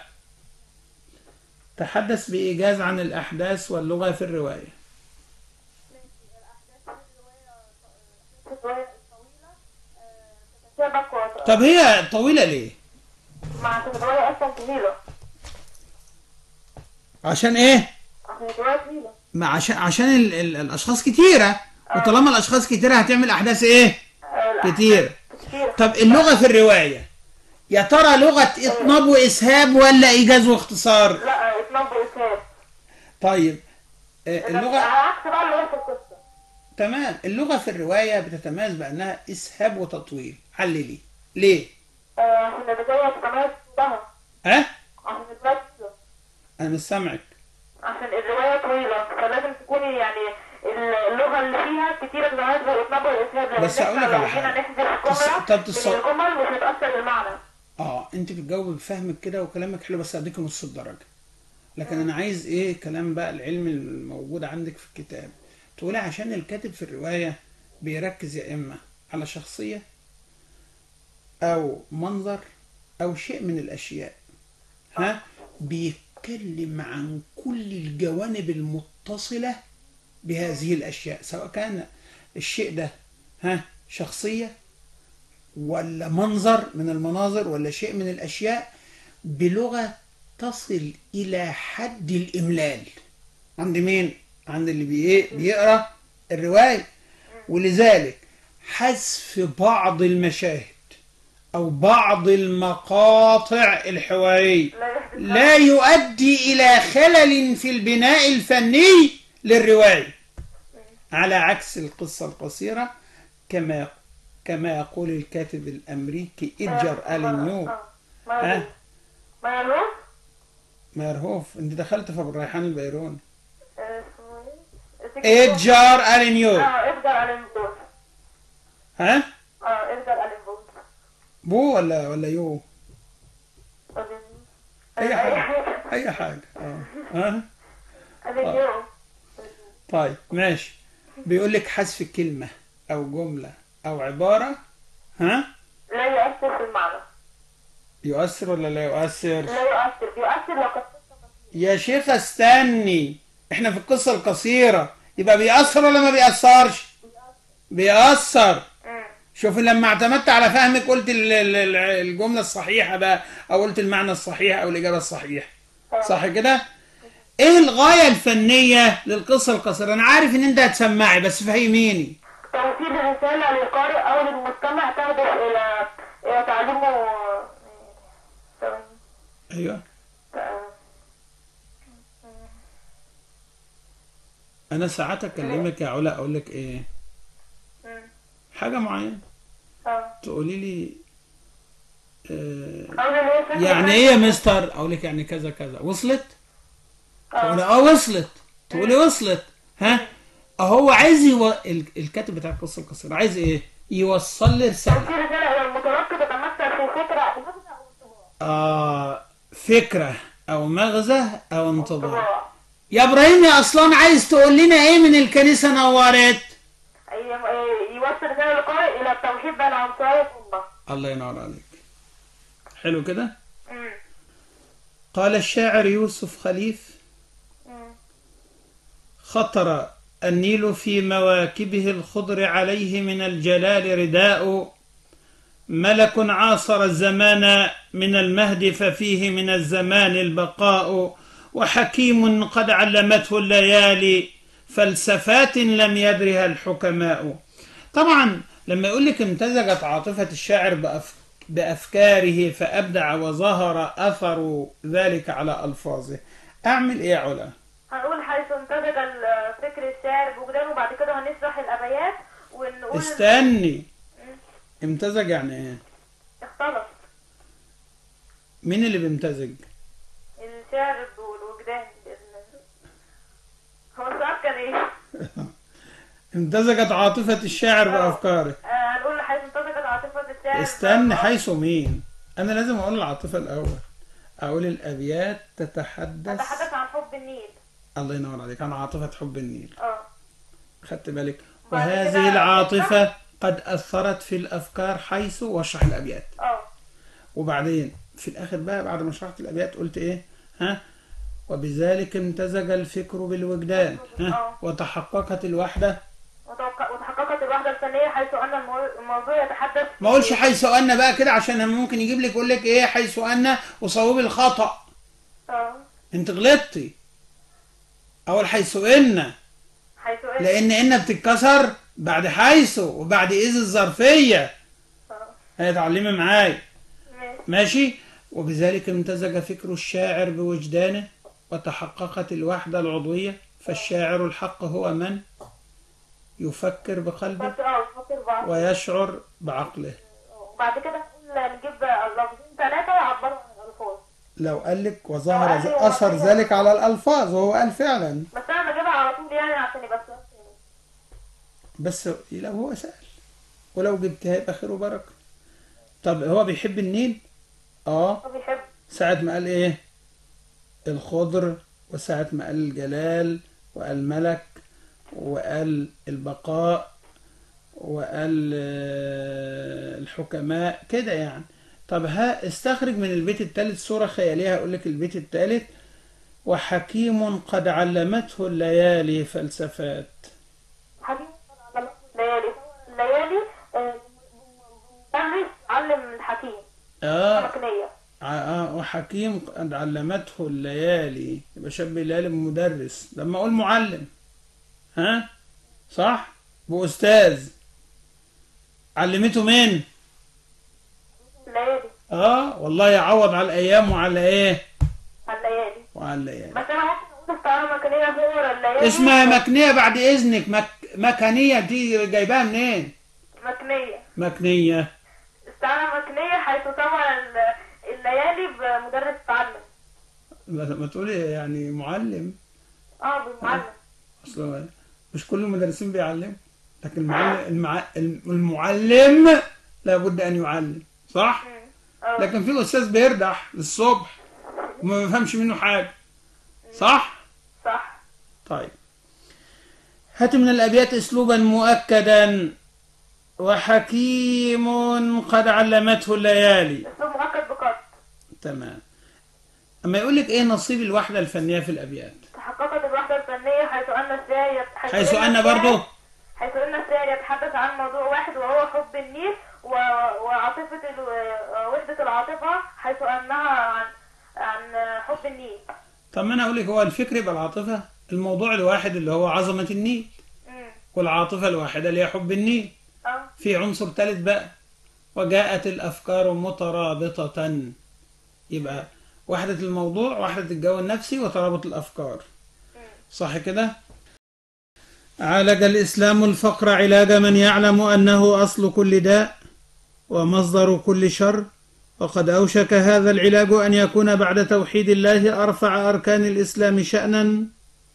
تحدث بإيجاز عن الأحداث واللغة في الرواية الرواية الطويلة تتشابك وت- طب هي طويلة ليه؟ مع الرواية أصلا طويلة عشان إيه؟ عشان الرواية طويلة ما عشان عشان ال ال الأشخاص كتيرة وطالما الأشخاص كتيرة هتعمل أحداث إيه؟ آه، لا، كتير كتير طب اللغة في الرواية يا ترى لغة إطناب وإسهاب ولا إيجاز واختصار؟ لا إتمام بإسهاب طيب آه، اللغة اللغة عكس بقى اللي هي في القصة تمام اللغة في الرواية بتتميز بأنها إسهاب وتطويل عللي ليه؟ آه، عشان البداية تتميز بها ها؟ عشان البداية أنا مش سامعك عشان الرواية طويلة فلازم تكوني يعني اللغة اللي فيها كتير تتميز بالإطناب والإسهاب لأن بس أقول لك إحنا على لو جينا حاجة. نحذف تص- جملة طب من تص- الجمل مش هتأثر المعنى اه انت بتجاوب بفهمك كده وكلامك حلو بس هديك نص الدرجة لكن انا عايز ايه كلام بقى العلم الموجود عندك في الكتاب تقولي عشان الكاتب في الرواية بيركز يا اما على شخصية او منظر او شيء من الاشياء ها بيتكلم عن كل الجوانب المتصلة بهذه الاشياء سواء كان الشيء ده ها شخصية ولا منظر من المناظر ولا شيء من الاشياء بلغه تصل الى حد الاملال عند مين عند اللي بي إيه؟ بيقرا الروايه ولذلك حذف بعض المشاهد أو بعض المقاطع الحوارية لا يحدث لا يؤدي إلى خلل في البناء الفني للرواية على عكس القصة القصيرة كما كما يقول الكاتب الأمريكي إدجر ألين يو آه. ها؟ ما ما يلوث مرهوف أنت دخلت في أبو الريحان البيروني آه، اسمه ايه؟ إدجار ألين يو اه ادجار الين بوز ها اه ادجار الين بوز بو ولا ولا يو أي حاجة حاجة أي حاجة آه. ها الين يو طيب ماشي بيقول لك حذف كلمة أو جملة أو عبارة ها لا يؤثر في المعنى يؤثر ولا لا يؤثر لا يؤثر بيؤثر لو كانت يا شيخ استني احنا في القصة القصيرة يبقى بيأثر ولا ما بيأثرش بيأثر مم. شوف لما اعتمدت على فهمك قلت ال- ال- ال- الجملة الصحيحة بقى او قلت المعنى الصحيح او الإجابة الصحيحة صح كده ايه الغاية الفنية للقصة القصيرة انا عارف ان انت هتسمعي بس فهميني توصيل الرسالة للقارئ أو للمستمع تهدف إلى إلى تعليمه ثواني. ايوه آه، انا ساعات اكلمك يا علا اقول لك ايه مم. حاجة معينة اه تقولي لي آه أو اللي هي فكرة يعني ايه يا مستر اقول لك يعني كذا كذا وصلت تقولي اه اه وصلت تقولي وصلت ها هو عايز يو... ال- الكاتب بتاع القصه القصيره عايز ايه يوصل لي رساله توصيل رسالة إلى المتلقي تتمثل في فكرة أو مغزى أو انطباع آه فكره او مغزى او انطباع انطباع. يا ابراهيم يا اصلان عايز تقول لنا ايه من الكنيسه نورت أي- يوصل رسالة للقارئ إلى التوحيد بين عنصري الأمة الله ينور عليك حلو كده مم. قال الشاعر يوسف خليف مم. خطر النيل في مواكبه الخضر عليه من الجلال رداء ملك عاصر الزمان من المهد ففيه من الزمان البقاء وحكيم قد علمته الليالي فلسفات لم يدرها الحكماء طبعا لما يقول لك امتزجت عاطفة الشاعر بأف... بأفكاره فأبدع وظهر أثر ذلك على ألفاظه أعمل إيه يا علا؟ هنقول حيث امتزج ال- فكر الشاعر بوجدانه وبعد كده هنشرح الأبيات ونقول استني امتزج يعني ايه اختلط مين اللي بيمتزج الشعر والوجدان بإذن الله. هو السؤال كان ايه؟ امتزجت عاطفة الشاعر بأفكاره آه هنقول حيث امتزجت عاطفة الشاعر استنى حيث مين انا لازم اقول العاطفة الاول اقول الابيات تتحدث تتحدث عن حب النيل الله ينور عليك عن عاطفة حب النيل اه خدت بالك بعد وهذه كده- العاطفة قد أثرت في الأفكار حيث واشرح الأبيات اه وبعدين في الآخر بقى بعد ما شرحت الأبيات قلت إيه ها وبذلك امتزج الفكر بالوجدان ها آه. وتحققت الوحدة وتوق- وتحققت الوحدة الفنية حيث أن المو- الموضوع يتحدث ما اقولش حيث أن بقى كده عشان ممكن يجيب لك يقول لك إيه حيث أن وصواب الخطأ اه أنت غلطتي أول حيث إن حيث إيه؟ لأن إن بتتكسر بعد حيث وبعد إذ الظرفية اه هتعلمي معايا ماشي ماشي وبذلك امتزج فكر الشاعر بوجدانه وتحققت الوحدة العضوية فالشاعر الحق هو من يفكر بقلبه بس اه فاكر بعض ويشعر بعقله وبعد كده نقول نجيب لفظين ثلاثة يعبروا عن الألفاظ لو قال لك وظهر ز- أثر ذلك على الألفاظ وهو قال فعلا بس أنا بجيبها على طول يعني عشان يبقى السؤال سهل. بس لو هو سأل ولو جبتها يبقى خير وبركة طب هو بيحب النيل اه هو بيحب ساعة ما قال ايه الخضر وساعة ما قال الجلال وقال ملك وقال البقاء وقال آه، الحكماء كده يعني طب ها استخرج من البيت الثالث صورة خيالية هقول لك البيت الثالث وحكيم قد علمته الليالي فلسفات حكيم على الليالي الليالي آه، مدرس علم الحكيم اه مكنية آه، وحكيم قد علمته الليالي يبقى شاب الليالي مدرس لما اقول معلم ها صح بأستاذ علمته مين الليالي اه والله يعوض على الايام وعلى ايه على الليالي وعلى الليالي بس انا ممكن اقول استعاره مكانيه فوق الليالي اسمها مكنية بعد اذنك مك... مكانية دي جايباها منين مكنيه مكنية استعاره مكنيه حيث طبعا ال- الليالي بمدرس تعلم ما ما تقولي يعني معلم اه بالمعلم اصل مش كل المدرسين بيعلموا لكن المعلم المع... المعلم لابد ان يعلم صح مم. اه لكن في استاذ بيردح للصبح وما بيفهمش منه حاجه صح صح طيب هات من الابيات اسلوبا مؤكدا وحكيم قد علمته الليالي اسلوب مؤكد بقط تمام اما يقول لك ايه نصيب الوحده الفنيه في الابيات تحققت الوحدة الفنية حيث أن الشاعر يت- حيث ان الشاعر- برضه حيث أن الشاعر يتحدث عن موضوع واحد وهو حب النيل و... وعاطفة ال... وحدة العاطفة حيث أنها عن عن حب النيل طب ما انا اقول لك هو الفكر يبقى العاطفه الموضوع الواحد اللي هو عظمه النيل امم والعاطفه الواحده اللي هي حب النيل اه في عنصر ثالث بقى وجاءت الافكار مترابطه يبقى وحده الموضوع وحده الجو النفسي وترابط الافكار صح كده عالج الاسلام الفقر علاج من يعلم انه اصل كل داء ومصدر كل شر وقد اوشك هذا العلاج ان يكون بعد توحيد الله ارفع اركان الاسلام شانا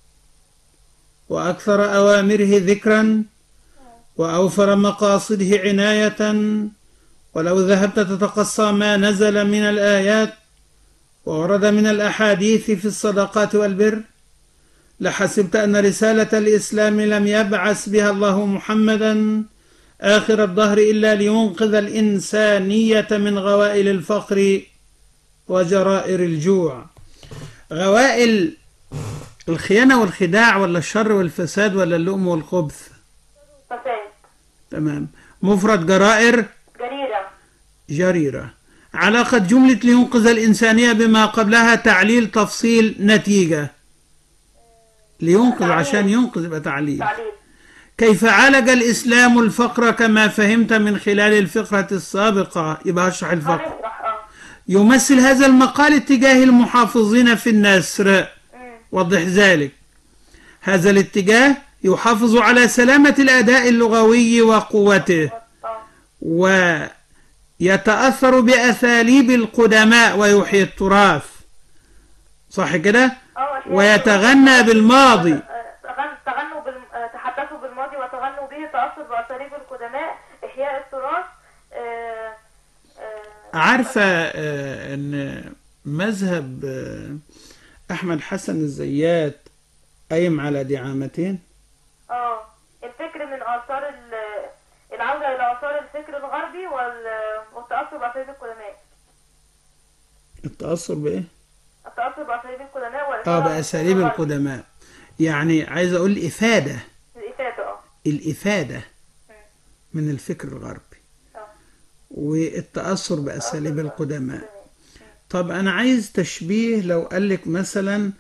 واكثر اوامره ذكرا وأوفر مقاصده عناية ولو ذهبت تتقصى ما نزل من الآيات وورد من الأحاديث في الصدقات والبر لحسبت أن رسالة الإسلام لم يبعث بها الله محمدا آخر الدهر إلا لينقذ الإنسانية من غوائل الفقر وجرائر الجوع غوائل الخيانة والخداع ولا الشر والفساد ولا اللؤم والخبث فساد تمام مفرد جرائر جريرة جريرة علاقة جملة لينقذ الإنسانية بما قبلها تعليل تفصيل نتيجة لينقذ عشان ينقذ يبقى تعليل تعليل كيف عالج الإسلام الفقر كما فهمت من خلال الفقرة السابقة يبقى اشرح الفقر هنشرح اه يمثل هذا المقال اتجاه المحافظين في النسر امم وضح ذلك هذا الاتجاه يحافظ على سلامة الأداء اللغوي وقوته اه ويتأثر بأساليب القدماء ويحيي التراث صح كده اه أشياء- ويتغنى بالماضي آه، تغن- تغنوا بال... آه، تحدثوا بالماضي وتغنوا به تأثر بأساليب القدماء إحياء التراث آه، آه، عارفة آه، أن مذهب آه، أحمد حسن الزيات قايم على دعامتين اه الفكر من آثار ال- العودة إلى آثار الفكر الغربي وال- والتأثر بأساليب القدماء التأثر بإيه؟ التأثر بأساليب القدماء اه والإثارة بأساليب الغربي. القدماء يعني عايز أقول الإفادة الإفادة اه الإفادة من الفكر الغربي اه والتأثر بأساليب القدماء طب أنا عايز تشبيه لو قال لك مثلا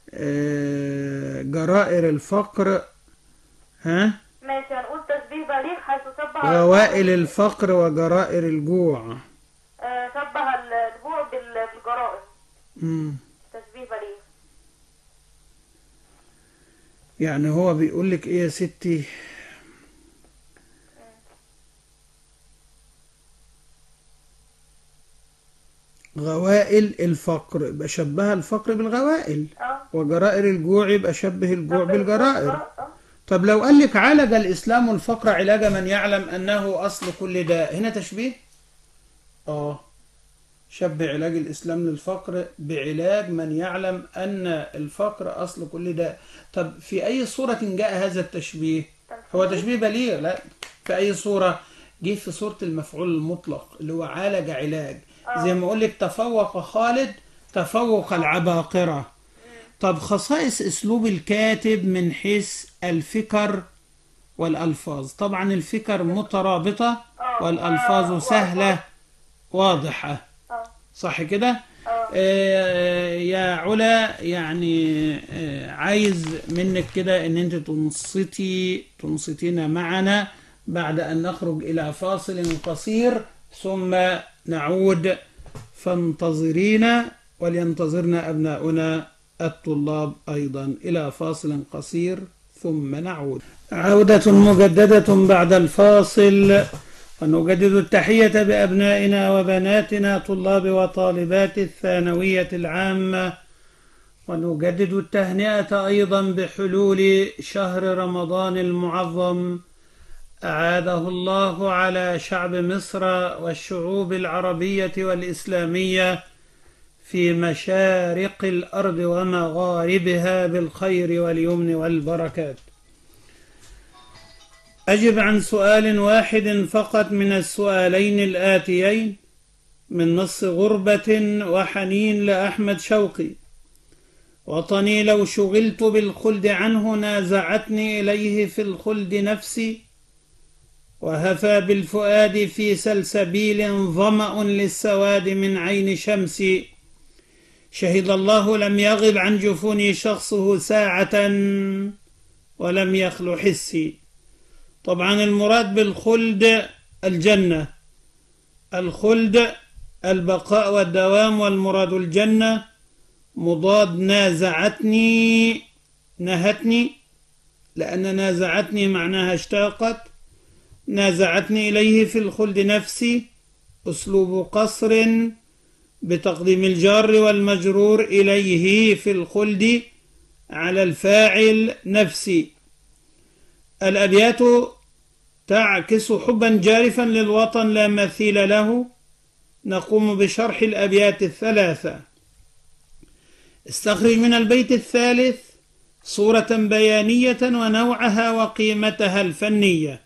آه، جرائر الفقر ها ماشي هنقول تشبيه بليغ حيث شبه غوائل الفقر وجرائر الجوع آه، شبه الجوع بال- بالجرائم مم. تشبيه بليغ يعني هو بيقول لك ايه يا ستي غوائل الفقر يبقى شبه الفقر بالغوائل اه وجرائر الجوع يبقى شبه الجوع بالجرائر اه طب لو قال لك عالج الإسلام الفقر علاج من يعلم أنه أصل كل داء هنا تشبيه؟ آه شبه علاج الإسلام للفقر بعلاج من يعلم أن الفقر أصل كل داء طب في أي صورة جاء هذا التشبيه؟ هو تشبيه بليغ لا في أي صورة؟ جه في صورة المفعول المطلق اللي هو عالج علاج زي ما أقول لك تفوق خالد تفوق العباقرة طب خصائص اسلوب الكاتب من حيث الفكر والالفاظ طبعا الفكر مترابطه والالفاظ سهله واضحه اه صح كده اه آه، يا علا يعني آه، عايز منك كده ان انت تنصتي تنصتين معنا بعد ان نخرج الى فاصل قصير ثم نعود فانتظرينا ولينتظرنا ابناؤنا الطلاب ايضا الى فاصل قصير ثم نعود عودة مجددة بعد الفاصل ونجدد التحية بأبنائنا وبناتنا طلاب وطالبات الثانوية العامة ونجدد التهنئة أيضا بحلول شهر رمضان المعظم أعاده الله على شعب مصر والشعوب العربية والإسلامية في مشارق الأرض ومغاربها بالخير واليمن والبركات أجب عن سؤال واحد فقط من السؤالين الآتيين من نص غربة وحنين لأحمد شوقي وطني لو شغلت بالخلد عنه نازعتني إليه في الخلد نفسي وهفى بالفؤاد في سلسبيل ظمأ للسواد من عين شمسي شهد الله لم يغب عن جفوني شخصه ساعة ولم يخل حسي طبعا المراد بالخلد الجنة الخلد البقاء والدوام والمراد الجنة مضاد نازعتني نهتني لأن نازعتني معناها اشتاقت نازعتني إليه في الخلد نفسي أسلوب قصر بتقديم الجار والمجرور إليه في الخلد على الفاعل نفسي الأبيات تعكس حبا جارفا للوطن لا مثيل له نقوم بشرح الأبيات الثلاثة استخرج من البيت الثالث صورة بيانية ونوعها وقيمتها الفنية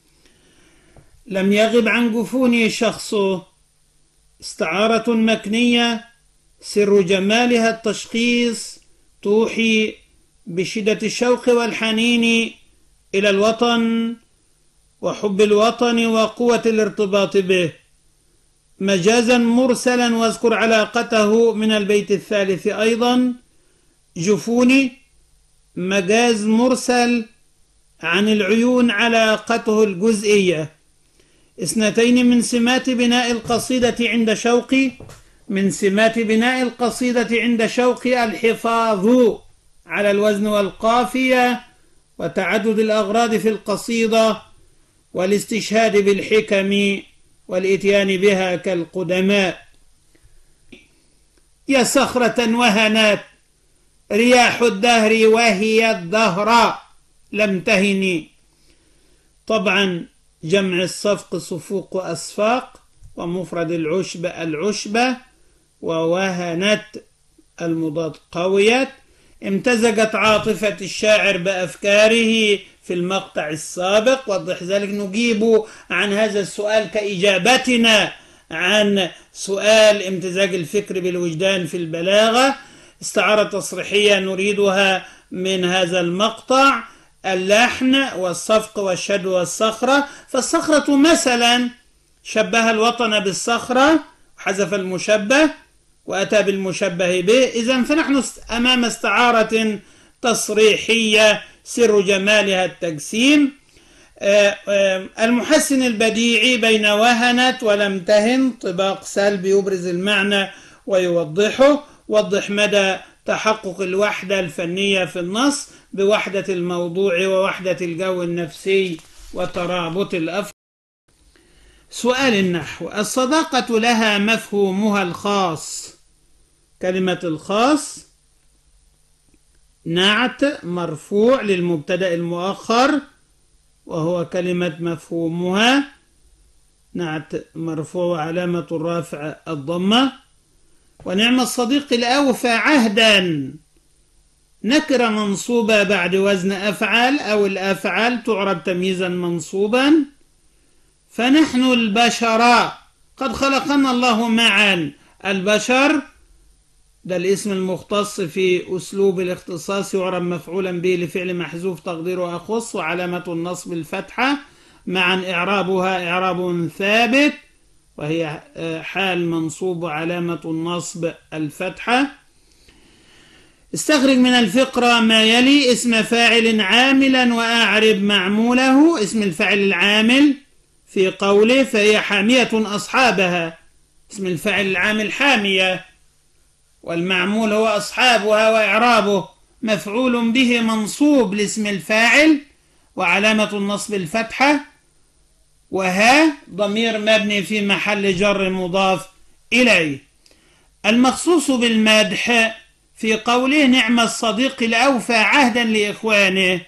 لم يغب عن جفوني شخصه استعارة مكنية سر جمالها التشخيص توحي بشدة الشوق والحنين إلى الوطن وحب الوطن وقوة الارتباط به مجازا مرسلا واذكر علاقته من البيت الثالث أيضا جفوني مجاز مرسل عن العيون علاقته الجزئية اثنتين من سمات بناء القصيدة عند شوقي من سمات بناء القصيدة عند شوقي الحفاظ على الوزن والقافية وتعدد الأغراض في القصيدة والاستشهاد بالحكم والإتيان بها كالقدماء يا صخرة وهنات رياح الدهر وهي الدهر لم تهني طبعا جمع الصفق صفوق أصفاق ومفرد العشبة العشبة ووهنت المضاد قويت امتزجت عاطفة الشاعر بأفكاره في المقطع السابق وضح ذلك نجيب عن هذا السؤال كإجابتنا عن سؤال امتزاج الفكر بالوجدان في البلاغة استعارة تصريحية نريدها من هذا المقطع اللحن والصفق والشد والصخرة فالصخرة مثلا شبه الوطن بالصخرة حذف المشبه وأتى بالمشبه به إذا فنحن أمام استعارة تصريحية سر جمالها التجسيم المحسن البديعي بين وهنت ولم تهن طباق سلب يبرز المعنى ويوضحه وضح مدى تحقق الوحدة الفنية في النص بوحدة الموضوع ووحدة الجو النفسي وترابط الأفكار سؤال النحو الصداقة لها مفهومها الخاص كلمة الخاص نعت مرفوع للمبتدأ المؤخر وهو كلمة مفهومها نعت مرفوع وعلامة الرافع الضمة ونعم الصديق الأوفى عهدا نكرة منصوبة بعد وزن أفعال أو الأفعال تعرب تمييزا منصوبا فنحن البشر قد خلقنا الله معا البشر ده الاسم المختص في أسلوب الاختصاص يعرب مفعولا به لفعل محذوف تقديره أخص وعلامة النصب الفتحة معا إعرابها إعراب ثابت وهي حال منصوب علامة النصب الفتحة استخرج من الفقرة ما يلي اسم فاعل عاملا وأعرب معموله اسم الفاعل العامل في قوله فهي حامية أصحابها اسم الفاعل العامل حامية والمعمول هو أصحابها وإعرابه مفعول به منصوب لاسم الفاعل وعلامة النصب الفتحة وها ضمير مبني في محل جر مضاف إليه المخصوص بالمدح في قوله نعم الصديق الأوفى عهدا لإخوانه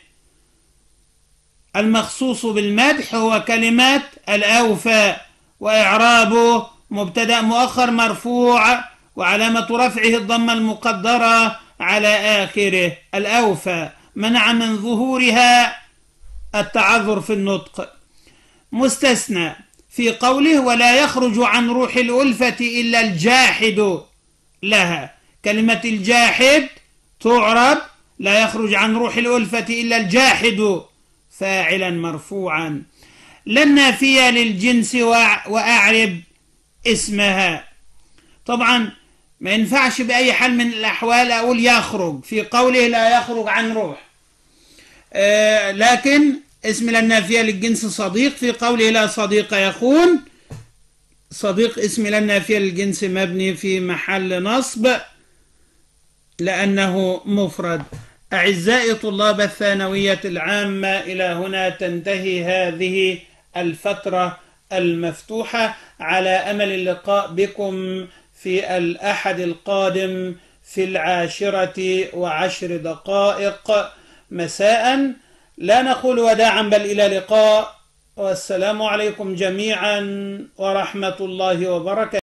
المخصوص بالمدح هو كلمات الأوفى وإعرابه مبتدأ مؤخر مرفوع وعلامة رفعه الضمة المقدرة على آخره الأوفى منع من ظهورها التعذر في النطق مستثنى في قوله ولا يخرج عن روح الألفة إلا الجاحد لها كلمة الجاحد تعرب لا يخرج عن روح الألفة إلا الجاحد فاعلا مرفوعا لا النافية للجنس وأعرب اسمها طبعا ما ينفعش بأي حال من الأحوال أقول يخرج في قوله لا يخرج عن روح آه لكن اسم لا النافية للجنس صديق في قوله لا صديق يخون صديق اسم لا النافية للجنس مبني في محل نصب لأنه مفرد أعزائي طلاب الثانوية العامة إلى هنا تنتهي هذه الفترة المفتوحة على أمل اللقاء بكم في الأحد القادم في العاشرة وعشر دقائق مساء لا نقول وداعا بل إلى لقاء والسلام عليكم جميعا ورحمة الله وبركاته